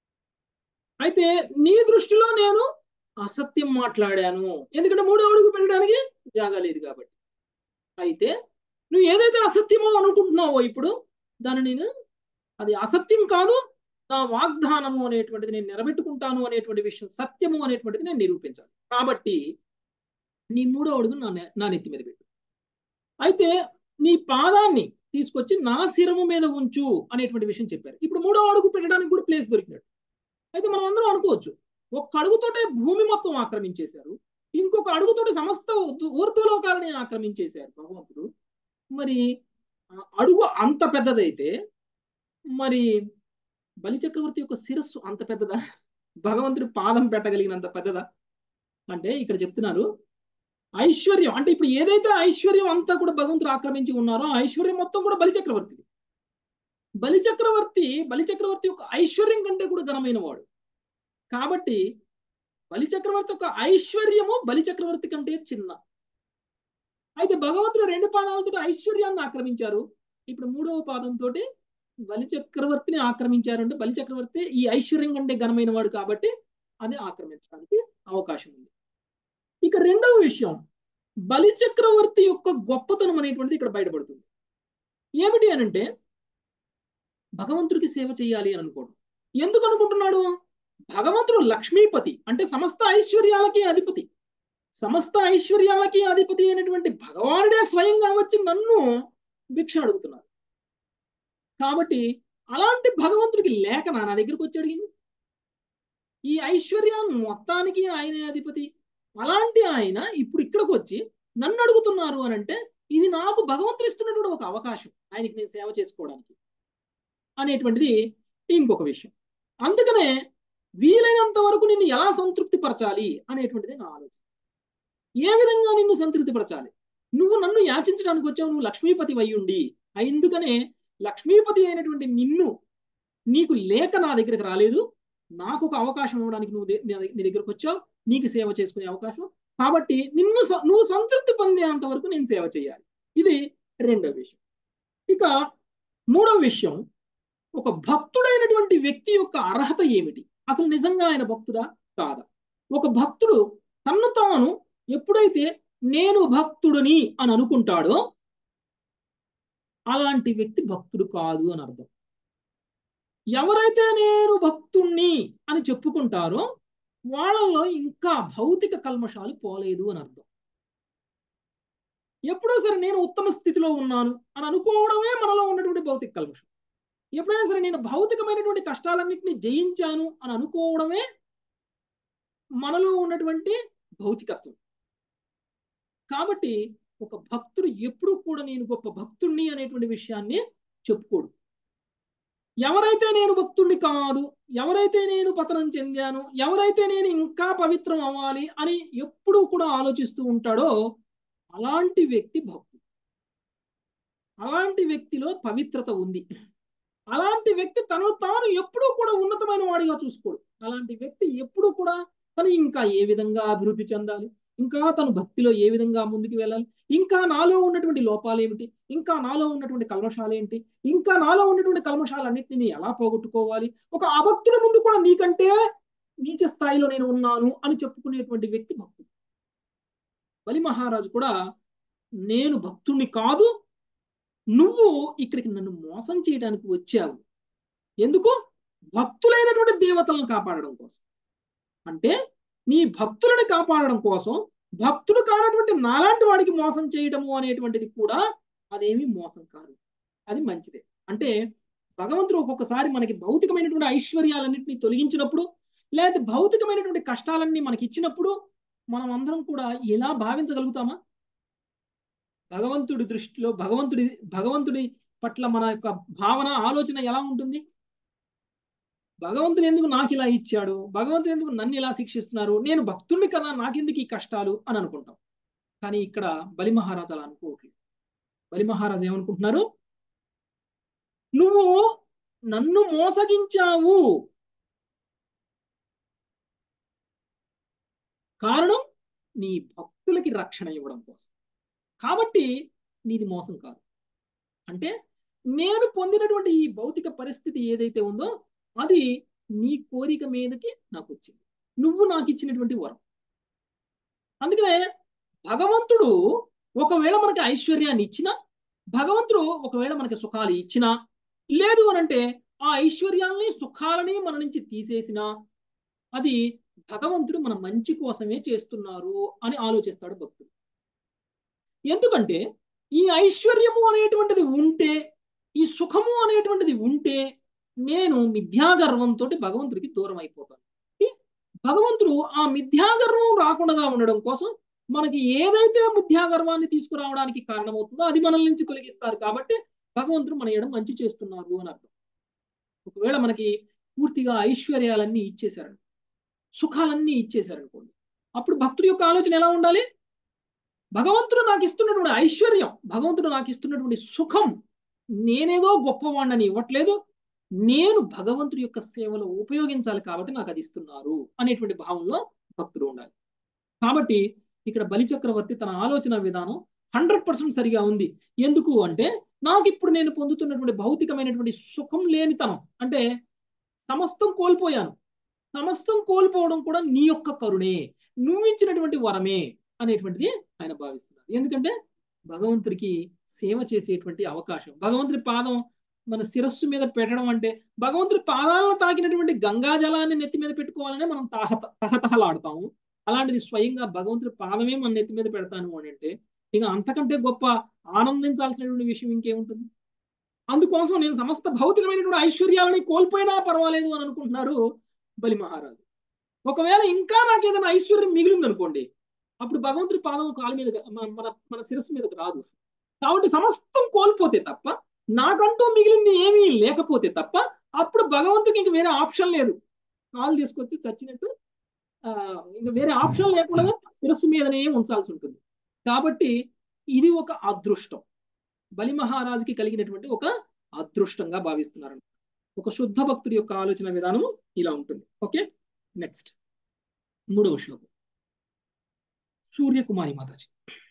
అయితే నీ దృష్టిలో నేను అసత్యం మాట్లాడాను ఎందుకంటే మూడో అడుగు పెట్టడానికి జాగా లేదు కాబట్టి అయితే నువ్వు ఏదైతే అసత్యమో అనుకుంటున్నావో ఇప్పుడు దాన్ని నేను అది అసత్యం కాదు నా వాగ్దానము అనేటువంటిది నేను నిలబెట్టుకుంటాను అనేటువంటి విషయం సత్యము అనేటువంటిది నేను నిరూపించాలి కాబట్టి నీ మూడో అడుగు నా నె- నా నెత్తి మీద పెట్టు అయితే నీ పాదాన్ని తీసుకొచ్చి నా శిరము మీద ఉంచు అనేటువంటి విషయం చెప్పారు ఇప్పుడు మూడో అడుగు పెట్టడానికి కూడా ప్లేస్ దొరికినట్టు అయితే మనం అందరం అనుకోవచ్చు ఒక్క అడుగుతోటే భూమి మొత్తం ఆక్రమించేశారు ఇంకొక అడుగుతోటి సమస్త ఊర్ధ- ఊర్ధ్వలోకాలని ఆక్రమించేశారు భగవంతుడు మరి ఆ అడుగు అంత పెద్దదైతే మరి బలిచక్రవర్తి యొక్క శిరస్సు అంత పెద్దదా భగవంతుడి పాదం పెట్టగలిగినంత పెద్దదా అంటే ఇక్కడ చెప్తున్నారు ఐశ్వర్యం అంటే ఇప్పుడు ఏదైతే ఐశ్వర్యం అంతా కూడా భగవంతుడు ఆక్రమించి ఉన్నారో ఆ ఐశ్వర్యం మొత్తం కూడా బలిచక్రవర్తిది బలిచక్రవర్తి బలిచక్రవర్తి యొక్క ఐశ్వర్యం కంటే కూడా ఘనమైన వాడు కాబట్టి బలిచక్రవర్తి యొక్క ఐశ్వర్యము బలిచక్రవర్తి కంటే చిన్న అయితే భగవంతుడు రెండు పాదాలతో ఐశ్వర్యాన్ని ఆక్రమించారు ఇప్పుడు మూడవ పాదంతో బలిచక్రవర్తిని ఆక్రమించారు అంటే బలిచక్రవర్తి ఈ ఐశ్వర్యం కంటే ఘనమైన వాడు కాబట్టి అది ఆక్రమించడానికి అవకాశం ఉంది ఇక రెండవ విషయం బలిచక్రవర్తి యొక్క గొప్పతనం అనేటువంటిది ఇక్కడ బయటపడుతుంది ఏమిటి అని అంటే భగవంతుడికి సేవ చేయాలి అని అనుకోవడం ఎందుకు అనుకుంటున్నాడు భగవంతుడు లక్ష్మీపతి అంటే సమస్త ఐశ్వర్యాలకి అధిపతి సమస్త ఐశ్వర్యాలకి అధిపతి అయినటువంటి భగవానుడే స్వయంగా వచ్చి నన్ను భిక్ష అడుగుతున్నారు కాబట్టి అలాంటి భగవంతుడికి లేక నా నా దగ్గరకు వచ్చి అడిగింది ఈ ఐశ్వర్యాన్ని మొత్తానికి ఆయనే అధిపతి అలాంటి ఆయన ఇప్పుడు ఇక్కడికి వచ్చి నన్ను అడుగుతున్నారు అని అంటే ఇది నాకు భగవంతుడు ఇస్తున్నటువంటి ఒక అవకాశం ఆయనకి నేను సేవ చేసుకోవడానికి అనేటువంటిది ఇంకొక విషయం అందుకనే వీలైనంత వరకు నిన్ను ఎలా సంతృప్తి పరచాలి అనేటువంటిది నా ఆలోచన ఏ విధంగా నిన్ను సంతృప్తి పరచాలి నువ్వు నన్ను యాచించడానికి వచ్చావు నువ్వు లక్ష్మీపతి అయ్యుండి అందుకనే లక్ష్మీపతి అయినటువంటి నిన్ను నీకు లేక నా దగ్గరికి రాలేదు నాకు ఒక అవకాశం ఇవ్వడానికి నువ్వు దే- నీ దగ్గ- నీ దగ్గరకు వచ్చావు నీకు సేవ చేసుకునే అవకాశం కాబట్టి నిన్ను స- నువ్వు సంతృప్తి పొందేంత వరకు నేను సేవ చేయాలి ఇది రెండో విషయం ఇక మూడో విషయం ఒక భక్తుడైనటువంటి వ్యక్తి యొక్క అర్హత ఏమిటి అసలు నిజంగా ఆయన భక్తుడా కాదా ఒక భక్తుడు తన్ను తాను ఎప్పుడైతే నేను భక్తుడిని అని అనుకుంటాడో అలాంటి వ్యక్తి భక్తుడు కాదు అని అర్థం ఎవరైతే నేను భక్తుణ్ణి అని చెప్పుకుంటారో వాళ్ళలో ఇంకా భౌతిక కల్మషాలు పోలేదు అని అర్థం ఎప్పుడో సరే నేను ఉత్తమ స్థితిలో ఉన్నాను అని అనుకోవడమే మనలో ఉన్నటువంటి భౌతిక కల్మషం ఎప్పుడైనా సరే నేను భౌతికమైనటువంటి కష్టాలన్నింటినీ జయించాను అని అనుకోవడమే మనలో ఉన్నటువంటి భౌతికత్వం కాబట్టి ఒక భక్తుడు ఎప్పుడు కూడా నేను గొప్ప భక్తుణ్ణి అనేటువంటి విషయాన్ని చెప్పుకోడు ఎవరైతే నేను భక్తుణ్ణి కాదు ఎవరైతే నేను పతనం చెందాను ఎవరైతే నేను ఇంకా పవిత్రం అవ్వాలి అని ఎప్పుడూ కూడా ఆలోచిస్తూ ఉంటాడో అలాంటి వ్యక్తి భక్తుడు అలాంటి వ్యక్తిలో పవిత్రత ఉంది అలాంటి వ్యక్తి తను తాను ఎప్పుడూ కూడా ఉన్నతమైన వాడిగా చూసుకోడు అలాంటి వ్యక్తి ఎప్పుడూ కూడా తను ఇంకా ఏ విధంగా అభివృద్ధి చెందాలి ఇంకా తను భక్తిలో ఏ విధంగా ముందుకు వెళ్ళాలి ఇంకా నాలో ఉన్నటువంటి లోపాలు ఏమిటి ఇంకా నాలో ఉన్నటువంటి కల్మషాలు ఏంటి ఇంకా నాలో ఉన్నటువంటి కల్మషాలన్నింటినీ ఎలా పోగొట్టుకోవాలి ఒక అభక్తుడి ముందు కూడా నీకంటే నీచ స్థాయిలో నేను ఉన్నాను అని చెప్పుకునేటువంటి వ్యక్తి భక్తుడు బలి మహారాజు కూడా నేను భక్తుణ్ణి కాదు నువ్వు ఇక్కడికి నన్ను మోసం చేయడానికి వచ్చావు ఎందుకు భక్తులైనటువంటి దేవతలను కాపాడడం కోసం అంటే నీ భక్తులను కాపాడడం కోసం భక్తుడు కానటువంటి నాలాంటి వాడికి మోసం చేయడము అనేటువంటిది కూడా అదేమి మోసం కాదు అది మంచిదే అంటే భగవంతుడు ఒక్కొక్కసారి మనకి భౌతికమైనటువంటి ఐశ్వర్యాలన్నింటినీ తొలగించినప్పుడు లేదా భౌతికమైనటువంటి కష్టాలన్నీ మనకి ఇచ్చినప్పుడు మనం అందరం కూడా ఎలా భావించగలుగుతామా భగవంతుడి దృష్టిలో భగవంతుడి భగవంతుడి పట్ల మన యొక్క భావన ఆలోచన ఎలా ఉంటుంది భగవంతుడు ఎందుకు నాకు ఇలా ఇచ్చాడు భగవంతుడు ఎందుకు నన్ను ఇలా శిక్షిస్తున్నారు నేను భక్తుడిని కదా నాకెందుకు ఈ కష్టాలు అని అనుకుంటాం కానీ ఇక్కడ బలి మహారాజు అలా అనుకోవట్లేదు బలి మహారాజు ఏమనుకుంటున్నారు నువ్వు నన్ను మోసగించావు కారణం నీ భక్తులకి రక్షణ ఇవ్వడం కోసం కాబట్టి నీది మోసం కాదు అంటే నేను పొందినటువంటి ఈ భౌతిక పరిస్థితి ఏదైతే ఉందో అది నీ కోరిక మీదకి నాకు వచ్చింది నువ్వు నాకు ఇచ్చినటువంటి వరం అందుకనే భగవంతుడు ఒకవేళ మనకి ఐశ్వర్యాన్ని ఇచ్చినా భగవంతుడు ఒకవేళ మనకి సుఖాలు ఇచ్చినా లేదు అనంటే ఆ ఐశ్వర్యాల్ని సుఖాలని మన నుంచి తీసేసినా అది భగవంతుడు మన మంచి కోసమే చేస్తున్నారు అని ఆలోచిస్తాడు భక్తుడు ఎందుకంటే ఈ ఐశ్వర్యము అనేటువంటిది ఉంటే ఈ సుఖము అనేటువంటిది ఉంటే నేను మిథ్యాగర్వంతో భగవంతుడికి దూరం అయిపోతాను భగవంతుడు ఆ మిథ్యాగర్వం రాకుండా ఉండడం కోసం మనకి ఏదైతే మిథ్యాగర్వాన్ని తీసుకురావడానికి కారణమవుతుందో అది మనల్ నుంచి తొలగిస్తారు కాబట్టి భగవంతుడు మన ఎడం మంచి చేస్తున్నారు అని అర్థం ఒకవేళ మనకి పూర్తిగా ఐశ్వర్యాలన్నీ ఇచ్చేశారు సుఖాలన్నీ ఇచ్చేశారనుకోండి అప్పుడు భక్తుడి యొక్క ఆలోచన ఎలా ఉండాలి భగవంతుడు నాకు ఇస్తున్నటువంటి ఐశ్వర్యం భగవంతుడు నాకు ఇస్తున్నటువంటి సుఖం నేనేదో గొప్పవాణ్ణని ఇవ్వట్లేదు నేను భగవంతుడి యొక్క సేవలో ఉపయోగించాలి కాబట్టి నాకు అది ఇస్తున్నారు అనేటువంటి భావంలో భక్తుడు ఉండాలి కాబట్టి ఇక్కడ బలిచక్రవర్తి తన ఆలోచన విధానం హండ్రెడ్ పర్సెంట్ సరిగా ఉంది ఎందుకు అంటే నాకు ఇప్పుడు నేను పొందుతున్నటువంటి భౌతికమైనటువంటి సుఖం లేనితనం అంటే సమస్తం కోల్పోయాను సమస్తం కోల్పోవడం కూడా నీ యొక్క కరుణే నువ్వు ఇచ్చినటువంటి వరమే అనేటువంటిది ఆయన భావిస్తున్నారు ఎందుకంటే భగవంతుడికి సేవ చేసేటువంటి అవకాశం భగవంతుడి పాదం మన శిరస్సు మీద పెట్టడం అంటే భగవంతుడి పాదాలను తాకినటువంటి గంగా జలాన్ని నెత్తి మీద పెట్టుకోవాలనే మనం తాహ తహతహలాడతాము అలాంటిది స్వయంగా భగవంతుడి పాదమే మన నెత్తి మీద పెడతాను అని అంటే ఇక అంతకంటే గొప్ప ఆనందించాల్సినటువంటి విషయం ఇంకేముంటుంది అందుకోసం నేను సమస్త భౌతికమైనటువంటి ఐశ్వర్యాలని కోల్పోయినా పర్వాలేదు అని అనుకుంటున్నారు బలి మహారాజు ఒకవేళ ఇంకా నాకు ఏదైనా ఐశ్వర్యం మిగిలింది అనుకోండి అప్పుడు భగవంతుడి పాదం కాలు మీద మన మన శిరస్సు మీదకి రాదు కాబట్టి సమస్తం కోల్పోతే తప్ప నాకంటూ మిగిలింది ఏమీ లేకపోతే తప్ప అప్పుడు భగవంతుడికి ఇంక వేరే ఆప్షన్ లేదు కాలు తీసుకొచ్చి చచ్చినట్టు ఆ ఇంకా వేరే ఆప్షన్ లేకుండా శిరస్సు మీదనే ఉంచాల్సి ఉంటుంది కాబట్టి ఇది ఒక అదృష్టం బలి మహారాజుకి కలిగినటువంటి ఒక అదృష్టంగా భావిస్తున్నారు ఒక శుద్ధ భక్తుడి యొక్క ఆలోచన విధానం ఇలా ఉంటుంది ఓకే నెక్స్ట్ మూడవ శ్లోకం సూర్యకుమారి మాతాజీ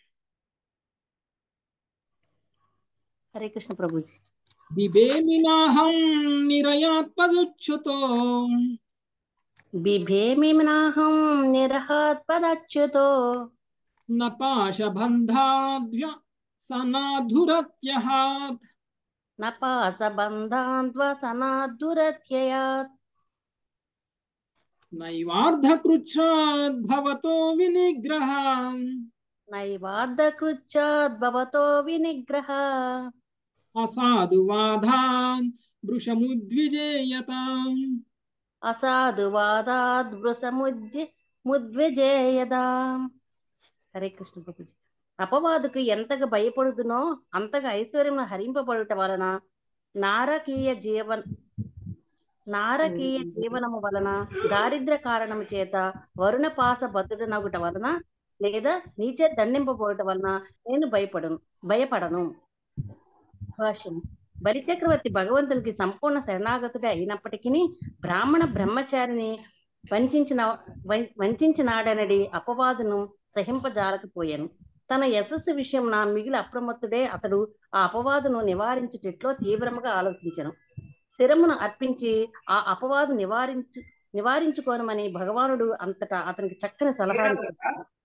హరే కృష్ణ ప్రభుజీ బిబేమినాహం నిరయాత్పదుచ్యుతో బిభేమినాహం నిరహాత్పదచ్యుతో నపాశబంధాద్వ్య సనాధురత్యహాత్ నపాసబంధాన్త్వ సనాదురత్యయాత్ నైవార్ధకృచ్ఛాద్భవతో వినిగ్రహ నైవార్ధకృచ్ఛాద్భవతో వినిగ్రహ అసాధువాదాన్ వృషముద్విజేయతాం అసాధువాదాద్ వృషముద్య ముద్విజేయదాం హరే కృష్ణ ప్రభుజీ అపవాదుకు ఎంతగా భయపడుతునో అంతగా ఐశ్వర్యం హరింపబడుట వలన నారకీయ జీవన్ నారకీయ జీవనము వలన దారిద్ర కారణము చేత వరుణ పాస బతుడనగుట వలన లేదా నీచే దండింపబోవటం వలన నేను భయపడను భయపడను భాష్యం బలిచక్రవర్తి భగవంతునికి సంపూర్ణ శరణాగతుడే అయినప్పటికీ బ్రాహ్మణ బ్రహ్మచారిని వంచిన వంచినాడనడి అపవాదును సహింపజాలకపోయాను తన యశస్సు విషయం నా మిగిలి అప్రమత్తుడే అతడు ఆ అపవాదును నివారించుటట్లో తీవ్రముగా ఆలోచించను శిరమును అర్పించి ఆ అపవాదు నివారించు నివారించుకోనమని భగవానుడు అంతటా అతనికి చక్కని సలహా ఇచ్చాడు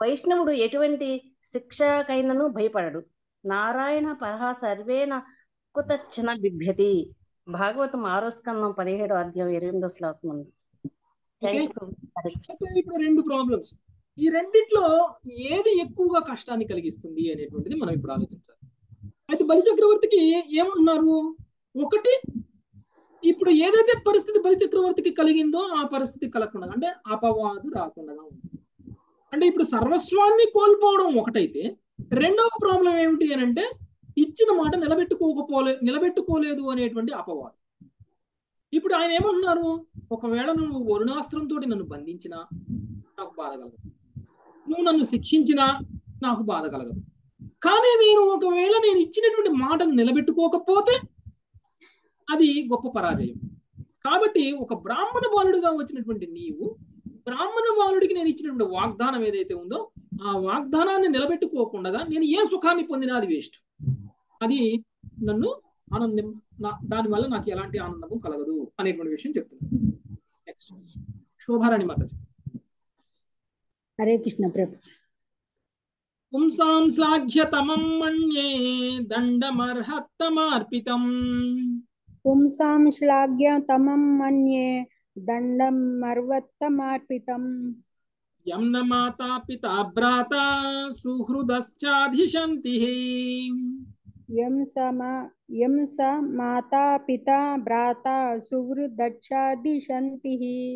వైష్ణవుడు ఎటువంటి శిక్షకైనను భయపడడు నారాయణ పరహ సర్వేన కుతచ్చన బిభ్యతి భాగవతం ఆరో స్కందం పదిహేడు అధ్యాయం ఇరవై ఎనిమిదో శ్లోకం ఉంది ఓకే థ్యాంక్ యూ అయితే ఇప్పుడు రెండు ప్రాబ్లమ్స్ ఈ రెండిట్లో ఏది ఎక్కువగా కష్టాన్ని కలిగిస్తుంది అనేటువంటిది మనం ఇప్పుడు ఆలోచించాలి అయితే బలి చక్రవర్తికి ఏమంటున్నారు ఒకటి ఇప్పుడు ఏదైతే పరిస్థితి బలి చక్రవర్తికి కలిగిందో ఆ పరిస్థితి కలగకుండా అంటే అపవాదు రాకుండా ఉంది అంటే ఇప్పుడు సర్వస్వాన్ని కోల్పోవడం ఒకటైతే రెండవ ప్రాబ్లం ఏమిటి అని అంటే ఇచ్చిన మాట నిలబెట్టుకోకపోలే నిలబెట్టుకోలేదు అనేటువంటి అపవాదు ఇప్పుడు ఆయన ఏమంటున్నారు ఒకవేళ నువ్వు వరుణాస్త్రంతో నన్ను బంధించినా నాకు బాధ కలగదు నువ్వు నన్ను శిక్షించినా నాకు బాధ కలగదు కానీ నేను ఒకవేళ నేను ఇచ్చినటువంటి మాటను నిలబెట్టుకోకపోతే అది గొప్ప పరాజయం కాబట్టి ఒక బ్రాహ్మణ బాలుడిగా వచ్చినటువంటి నీవు బ్రాహ్మణ బాలుడికి నేను ఇచ్చినటువంటి వాగ్దానం ఏదైతే ఉందో ఆ వాగ్దానాన్ని నిలబెట్టుకోకుండా నేను ఏ సుఖాన్ని పొందినా అది వేస్ట్ అది నన్ను ఆనందం నా- దానివల్ల నాకు ఎలాంటి ఆనందము కలగదు అనేటువంటి విషయం చెప్తున్నాను నెక్స్ట్ శోభారాణి మాతాజీ హరే కృష్ణ ప్రభు పుంసాం శ్లాఘ్యతమం మన్యే దండమర్హత్తమార్పితం పుంసాం శ్లాఘ్య తమం మన్యే దండం మర్వత్తమార్పితం యం న మాతా పితా భ్రాత సుహృదశ్చాధిశంతి యం సమ యం స మాతా పితా భ్రాత సువృదక్షాదిశంతి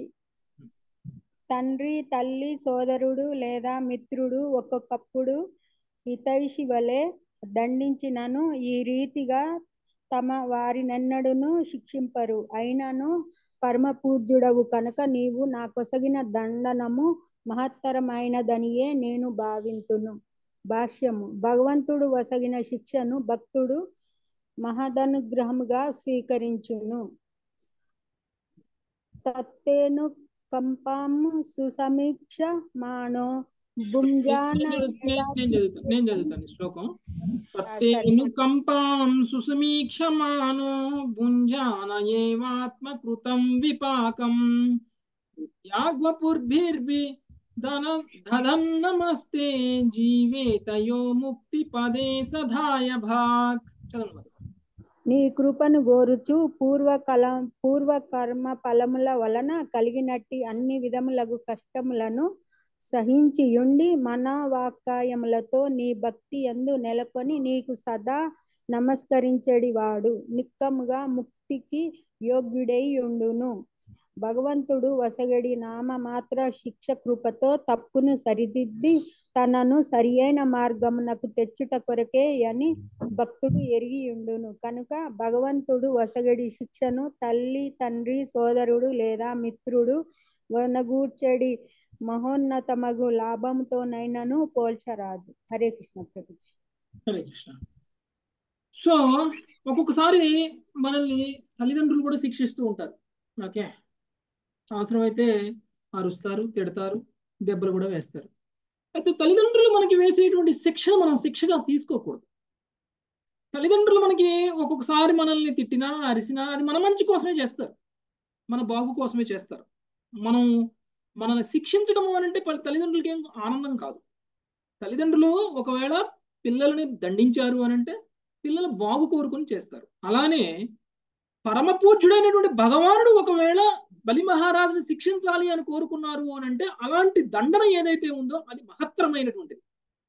తండ్రి తల్లి సోదరుడు లేదా మిత్రుడు ఒక్కొక్కప్పుడు హితైషి వలె దండించినను ఈ రీతిగా తమ వారినెన్నడును శిక్షింపరు అయినను పరమ పూజ్యుడవు కనుక నీవు నా కొసగిన దండనము మహత్తరమైనదనియే నేను భావింతును భాష్యము భగవంతుడు వసగిన శిక్షను భక్తుడు మహదనుగ్రహముగా స్వీకరించును తత్తేను కంపాము సుసమీక్ష మానో భుంజాన నేను చదువు- నేను చదువుతాను నేను చదువుతాను ఈ శ్లోకం సరే. తత్తేను కంపాం సుసమీక్షమానో భుంజాన ఏవాత్మకృతం విపాకం యాగ్వపుర్భిర్భి ధన దధన్నమస్తే జీవేతయో ముక్తి పదే సధాయ భాక్ చదవండి మరి. నీ కృపను గోరుచు పూర్వకల పూర్వకర్మ ఫలముల వలన కలిగినట్టి అన్ని విధములగు కష్టములను సహించియుండి మనవాక్కాయములతో నీ భక్తి యందు నెలకొని నీకు సదా నమస్కరించడి వాడు నిక్కముగా ముక్తికి యోగ్యుడై ఉండును భగవంతుడు వసగడి నామ మాత్ర శిక్ష కృపతో తప్పును సరిదిద్ది తనను సరియైన మార్గమునకు తెచ్చుట కొరకే అని భక్తుడు ఎరిగి ఉండును కనుక భగవంతుడు వసగడి శిక్షను తల్లి తండ్రి సోదరుడు లేదా మిత్రుడు వనగూర్చడి మహోన్నతమగు లాభంతోనైనను పోల్చరాదు హరే కృష్ణ ప్రభుజీ హరే కృష్ణ సో ఒక్కొక్కసారి మనల్ని తల్లిదండ్రులు కూడా శిక్షిస్తూ ఉంటారు ఓకే అవసరమైతే అరుస్తారు తిడతారు దెబ్బలు కూడా వేస్తారు అయితే తల్లిదండ్రులు మనకి వేసేటువంటి శిక్షను మనం శిక్షగా తీసుకోకూడదు తల్లిదండ్రులు మనకి ఒక్కొక్కసారి మనల్ని తిట్టినా అరిసినా అది మన మంచి కోసమే చేస్తారు మన బాగు కోసమే చేస్తారు మనం మనల్ని శిక్షించడం అని అంటే ప- తల్లిదండ్రులకి ఏం ఆనందం కాదు తల్లిదండ్రులు ఒకవేళ పిల్లల్ని దండించారు అని అంటే పిల్లల బాగు కోరుకొని చేస్తారు అలానే పరమ పూజ్యుడైనటువంటి భగవానుడు ఒకవేళ బలి మహారాజుని శిక్షించాలి అని కోరుకున్నారు అని అంటే అలాంటి దండన ఏదైతే ఉందో అది మహత్తరమైనటువంటిది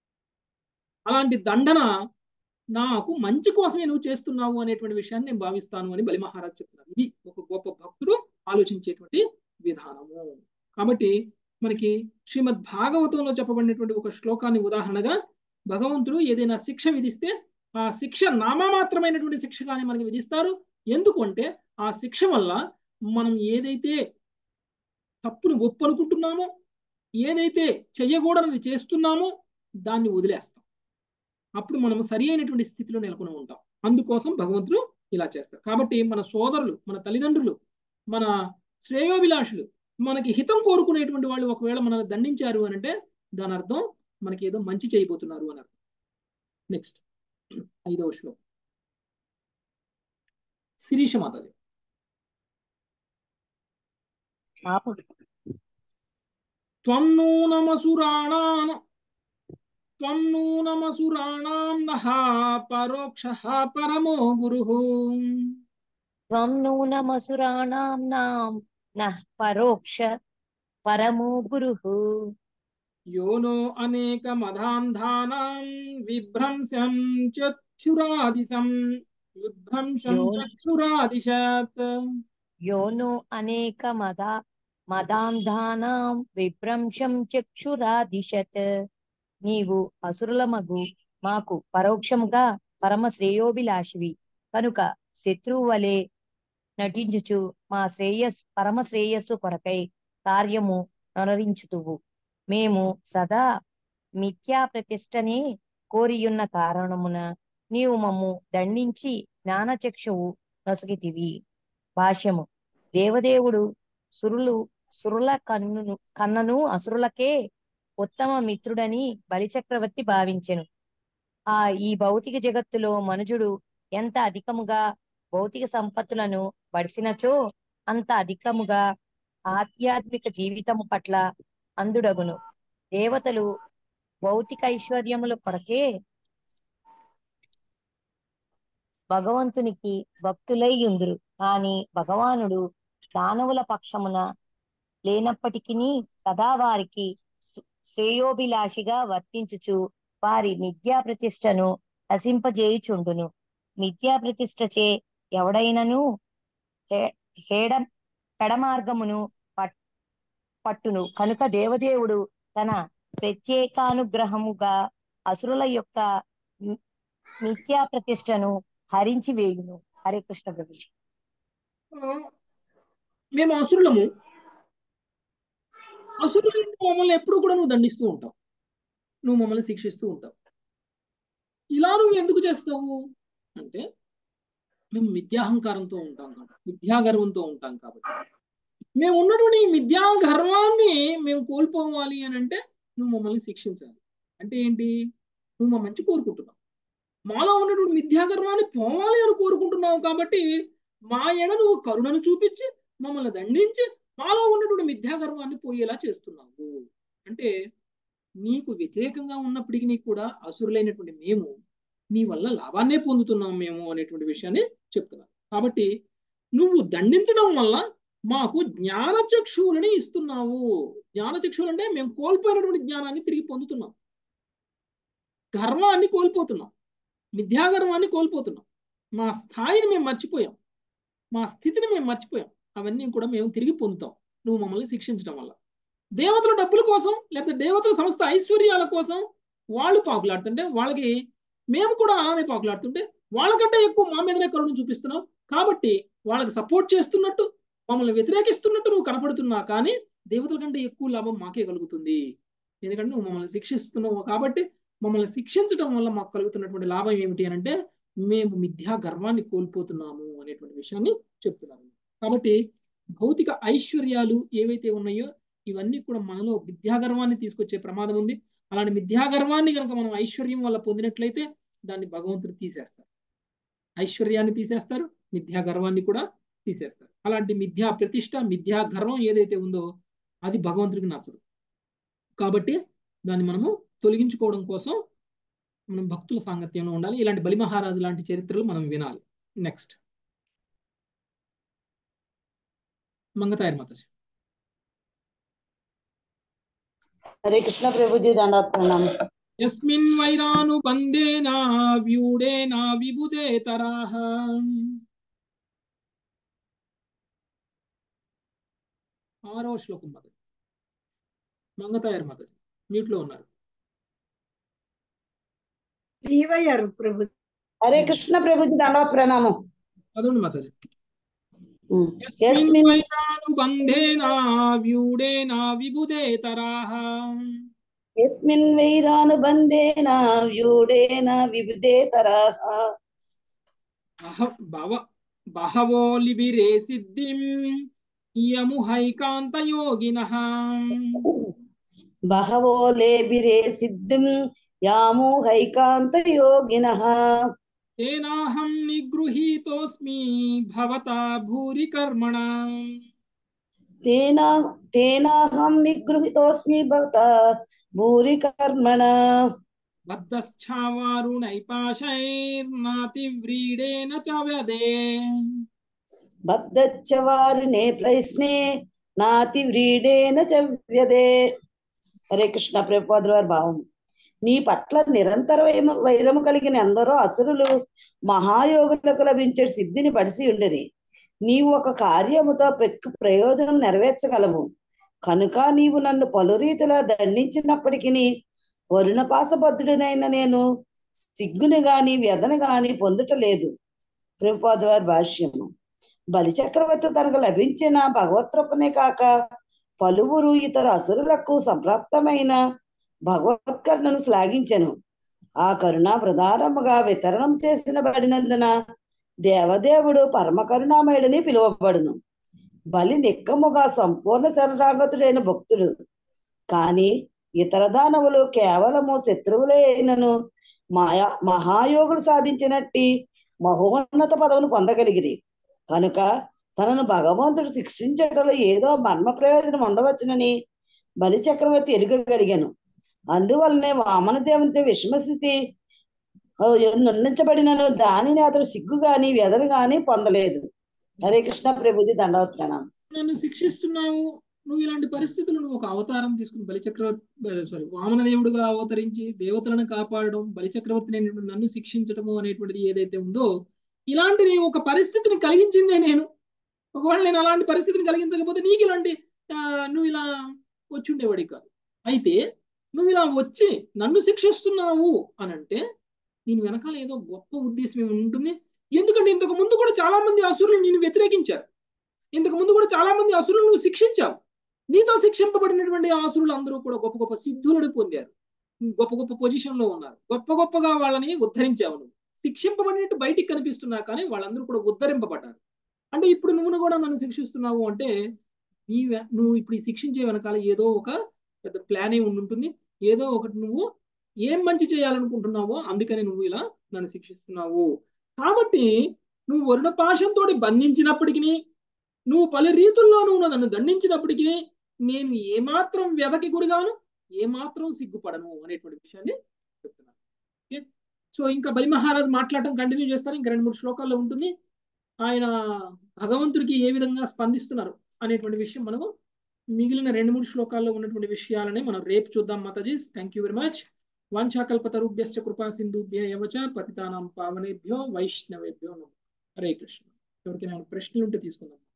అలాంటి దండన నాకు మంచి కోసమే నువ్వు చేస్తున్నావు అనేటువంటి విషయాన్ని నేను భావిస్తాను అని బలి మహారాజు చెప్తున్నారు ఇది ఒక గొప్ప భక్తుడు ఆలోచించేటువంటి విధానము కాబట్టి మనకి శ్రీమద్ భాగవతంలో చెప్పబడినటువంటి ఒక శ్లోకాన్ని ఉదాహరణగా భగవంతుడు ఏదైనా శిక్ష విధిస్తే ఆ శిక్ష నామమాత్రమైనటువంటి శిక్ష కానీ మనకి విధిస్తారు ఎందుకంటే ఆ శిక్ష వల్ల మనం ఏదైతే తప్పును ఒప్పు అనుకుంటున్నామో ఏదైతే చెయ్యకూడనిది చేస్తున్నామో దాన్ని వదిలేస్తాం అప్పుడు మనం సరి అయినటువంటి స్థితిలో నెలకొని ఉంటాం అందుకోసం భగవంతుడు ఇలా చేస్తారు కాబట్టి మన సోదరులు మన తల్లిదండ్రులు మన శ్రేయోభిలాషులు మనకి హితం కోరుకునేటువంటి వాళ్ళు ఒకవేళ మనల్ని దండించారు అని అంటే దాని అర్థం మనకి ఏదో మంచి చేయబోతున్నారు అని అర్థం నెక్స్ట్ ఐదవ శ్లోకం శిరీష మాతాజీ త్వం నూనమసురాణాన్ త్వం నూనమసురాణాం నః పరోక్షః పరమో గురుః త్వం నూనమసురాణాం నాం నః పరోక్ష పరమో గురుః యోనో అనేకమధాంధానాం విభ్రంశం చక్షురాదిశం విభ్రంశం యో- చక్షురాదిశత్ యోనో అనేక మద మదాంధానాం విభ్రంశం చక్షురాదిశత్ నీవు అసురులమగు మాకు పరోక్షముగా పరమ శ్రేయోభిలాషివి కనుక శత్రువు వలె నటించుచు మా శ్రేయస్సు పరమ శ్రేయస్సు కొరకై కార్యము నొనరించుతువు మేము సదా మిథ్యా ప్రతిష్టనే కోరియున్న కారణమున నీవు మమ్ము దండించి జ్ఞానచక్షువు నొసగితివి భాష్యము దేవదేవుడు సురులు సురుల కన్నును కన్నను అసురులకే ఉత్తమ మిత్రుడని బలిచక్రవర్తి భావించెను ఆ ఈ భౌతిక జగత్తులో మనుజుడు ఎంత అధికముగా భౌతిక సంపత్తులను బడిసినచో అంత అధికముగా ఆధ్యాత్మిక జీవితము పట్ల అందుడగును దేవతలు భౌతిక ఐశ్వర్యముల కొరకే భగవంతునికి భక్తులై ఉందురు కాని భగవానుడు దానవుల పక్షమున లేనప్పటికీ సదా వారికి శ్రే- శ్రేయోభిలాషిగా వర్తించుచు వారి మిథ్యా ప్రతిష్టను నశింపజేయుచుండును మిథ్యా ప్రతిష్టచే ఎవడైనను హే- హేడ పెడమార్గమును పట్- పట్టును కనుక దేవదేవుడు తన ప్రత్యేకానుగ్రహముగా అసురుల యొక్క మి- మిథ్యా ప్రతిష్టను హరించి వేయును హరే కృష్ణ ప్రభుజీ మేము అసురులము అసురులు మమ్మల్ని ఎప్పుడు కూడా నువ్వు దండిస్తూ ఉంటావు నువ్వు మమ్మల్ని శిక్షిస్తూ ఉంటావు ఇలా నువ్వు ఎందుకు చేస్తావు అంటే మేము మిథ్యాహంకారంతో ఉంటాం కాబట్టి మిథ్యాగర్వంతో ఉంటాం కాబట్టి మేము ఉన్నటువంటి ఈ మిథ్యా గర్వాన్ని మేము కోల్పోవాలి అని అంటే నువ్వు మమ్మల్ని శిక్షించాలి అంటే ఏంటి నువ్వు మా మంచి కోరుకుంటున్నావు మాలో ఉన్నటువంటి మిథ్యాగర్వాన్ని పోవాలి అని కోరుకుంటున్నావు కాబట్టి మా ఎడ నువ్వు కరుణను చూపించి మమ్మల్ని దండించి మాలో ఉన్నటువంటి మిథ్యాగర్వాన్ని పోయేలా చేస్తున్నావు అంటే నీకు వ్యతిరేకంగా ఉన్నప్పటికీ కూడా అసురులైనటువంటి మేము నీ వల్ల లాభాన్నే పొందుతున్నాం మేము అనేటువంటి విషయాన్ని చెప్తున్నాను కాబట్టి నువ్వు దండించడం వల్ల మాకు జ్ఞానచక్షువులని ఇస్తున్నావు జ్ఞానచక్షువులు అంటే మేము కోల్పోయినటువంటి జ్ఞానాన్ని తిరిగి పొందుతున్నాం గర్వాన్ని కోల్పోతున్నాం మిథ్యాగర్వాన్ని కోల్పోతున్నాం మా స్థాయిని మేము మర్చిపోయాం మా స్థితిని మేము మర్చిపోయాం అవన్నీ కూడా మేము తిరిగి పొందుతాం నువ్వు మమ్మల్ని శిక్షించడం వల్ల దేవతల డబ్బుల కోసం లేకపోతే దేవతల సంస్థ ఐశ్వర్యాల కోసం వాళ్ళు పాకులాడుతుంటే వాళ్ళకి మేము కూడా అలానే పాకులాడుతుంటే వాళ్ళకంటే ఎక్కువ మా మీదనే కరుణ చూపిస్తున్నావు కాబట్టి వాళ్ళకి సపోర్ట్ చేస్తున్నట్టు మమ్మల్ని వ్యతిరేకిస్తున్నట్టు నువ్వు కనపడుతున్నా కానీ దేవతల కంటే ఎక్కువ లాభం మాకే కలుగుతుంది ఎందుకంటే నువ్వు మమ్మల్ని శిక్షిస్తున్నావు కాబట్టి మమ్మల్ని శిక్షించడం వల్ల మాకు కలుగుతున్నటువంటి లాభం ఏమిటి అని అంటే మేము మిథ్యా గర్వాన్ని కోల్పోతున్నాము అనేటువంటి విషయాన్ని చెప్తున్నాము కాబట్టి భౌతిక ఐశ్వర్యాలు ఏవైతే ఉన్నాయో ఇవన్నీ కూడా మనలో మిథ్యాగర్వాన్ని తీసుకొచ్చే ప్రమాదం ఉంది అలాంటి మిథ్యాగర్వాన్ని కనుక మనం ఐశ్వర్యం వల్ల పొందినట్లయితే దాన్ని భగవంతుడు తీసేస్తారు ఐశ్వర్యాన్ని తీసేస్తారు మిథ్యా గర్వాన్ని కూడా తీసేస్తారు అలాంటి మిథ్యా ప్రతిష్ట మిథ్యా గర్వం ఏదైతే ఉందో అది భగవంతుడికి నచ్చదు కాబట్టి దాన్ని మనము తొలగించుకోవడం కోసం మనం భక్తుల సాంగత్యంలో ఉండాలి ఇలాంటి బలి మహారాజు లాంటి చరిత్రలు మనం వినాలి నెక్స్ట్ మంగతాయర్ మాతాజీ హరే కృష్ణ ప్రభుజీ దండాత్ ప్రణామం యస్మిన్ వైరానుబంధేన వ్యూఢేన విబుధేతరాః ఆరో శ్లోకం మత మంగతాయర్ మత నీటిలో ఉన్నారు లీవయ్యారు ప్రభు హరే కృష్ణ ప్రభుజీ దండాత్ ప్రణామం చదవండి మాతాజీ యస్మిన్ యస్మిన్ వైరానుబంధేన వ్యూఢేన విబుధేతరాః యస్మిన్ వైరానుబంధేన వ్యూఢేన విబుధేతరాః బహ- భవ బహవో లిబిరే సిద్ధిం యముహైకాంతయోగినః బహవో లేబిరే సిద్ధిం యామూహైకాంత యోగినః తేనాహం నిగృహీతోస్మి భవతా భూరి కర్మణ తేనా తేనాహం నిగృహీతోస్మి భవత భూరి కర్మణ బద్ధశ్చావారుణైపాశైర్నాతి వ్రీడేన చ వ్యదే బద్ధచ్చవారినే ప్రశ్నే నాతి వ్రీడేన చవ్యదే హరే కృష్ణ ప్రభుపాదుల వారి భావం నీ పట్ల నిరంతర వైమ- వైరము కలిగిన ఎందరో అసురులు మహాయోగులకు లభించే సిద్ధిని పడిసి ఉండేది నీవు ఒక కార్యముతో పెక్కు ప్రయోజనం నెరవేర్చగలవు కనుక నీవు నన్ను పలు రీతిలో దండించినప్పటికీ వరుణపాసబద్ధుడినైన నేను సిగ్గుని గాని వ్యధను గాని పొందుటలేదు ప్రభుపాద వారి భాష్యము బలి చక్రవర్తి తనకు లభించిన భగవత్కృపనే కాక పలువురు ఇతర అసురులకు సంప్రాప్తమైన భగవత్కరుణను శ్లాఘించెను ఆ కరుణ ప్రధానముగా వితరణం చేసిన బడినందున దేవదేవుడు పరమ కరుణామయుడని పిలువబడును బలి నిక్కముగా సంపూర్ణ శరణాగతుడైన భక్తుడు కాని ఇతర దానవులు కేవలము శత్రువులే అయినను మాయా మహాయోగులు సాధించినట్టి మహోన్నత పదవును పొందగలిగిరి కనుక తనను భగవంతుడు శిక్షించటంలో ఏదో మర్మ ప్రయోజనం ఉండవచ్చునని బలి చక్రవర్తి ఎరుగగలిగాను అందువలనే వామన దేవునితో విషమస్థితి నిర్ణయించబడినను దానిని అతడు సిగ్గు గాని వ్యధను గాని పొందలేదు హరే కృష్ణ ప్రభుజీ దండవత్ ప్రణామం నన్ను శిక్షిస్తున్నావు నువ్వు ఇలాంటి పరిస్థితులు నువ్వు ఒక అవతారం తీసుకుని బలిచక్రవర్తి సారీ వామనదేవుడుగా అవతరించి దేవతలను కాపాడడం బలిచక్రవర్తిని నన్ను శిక్షించడము అనేటువంటిది ఏదైతే ఉందో ఇలాంటి నీ ఒక పరిస్థితిని కలిగించిందే నేను ఒకవేళ నేను అలాంటి పరిస్థితిని కలిగించకపోతే నీకు ఇలాంటి ఆ, నువ్వు ఇలా వచ్చి ఉండేవాడి కాదు అయితే నువ్వు ఇలా వచ్చి నన్ను శిక్షిస్తున్నావు అని అంటే దీని వెనకాల ఏదో గొప్ప ఉద్దేశం ఏమి ఉంటుంది ఎందుకంటే ఇంతకు ముందు కూడా చాలా మంది అసురులు నేను వ్యతిరేకించారు ఇంతకు ముందు కూడా చాలా మంది అసురులు నువ్వు శిక్షించావు నీతో శిక్షింపబడినటువంటి ఆసురులు అందరూ కూడా గొప్ప గొప్ప సిద్ధులను పొందారు గొప్ప గొప్ప పొజిషన్ లో ఉన్నారు గొప్ప గొప్పగా వాళ్ళని ఉద్ధరించావు నువ్వు శిక్షింపబడినట్టు బయటికి కనిపిస్తున్నా కానీ వాళ్ళందరూ కూడా ఉద్ధరింపబడ్డారు అంటే ఇప్పుడు నువ్వు కూడా నన్ను శిక్షిస్తున్నావు అంటే నీ వె- నువ్వు ఇప్పుడు ఈ శిక్షించే వెనకాల ఏదో ఒక పెద్ద ప్లానే ఉండి ఉంటుంది ఏదో ఒకటి నువ్వు ఏం మంచి చేయాలనుకుంటున్నావో అందుకని నువ్వు ఇలా నన్ను శిక్షిస్తున్నావు కాబట్టి నువ్వు వరుణ పాశంతో బంధించినప్పటికీ నువ్వు పలు రీతుల్లో నువ్వు నన్ను దండించినప్పటికీ నేను ఏమాత్రం వ్యధకి గురిగాను ఏమాత్రం సిగ్గుపడను అనేటువంటి విషయాన్ని చెప్తున్నాను ఓకే సో ఇంకా బలి మహారాజు మాట్లాడటం కంటిన్యూ చేస్తారు ఇంకా రెండు మూడు శ్లోకాల్లో ఉంటుంది ఆయన భగవంతుడికి ఏ విధంగా స్పందిస్తున్నారు అనేటువంటి విషయం మనము మిగిలిన రెండు మూడు శ్లోకాల్లో ఉన్నటువంటి విషయాలని మనం రేపు చూద్దాం Mataji thank you very much వాంఛాకల్పతరుభ్యశ్చ కృపా సింధుభ్య యవచ పతితానాం పావనేభ్యో వైష్ణవేభ్యో నమః హరే కృష్ణ ఎవరికైనా ప్రశ్నలు ఉంటే తీసుకుందాం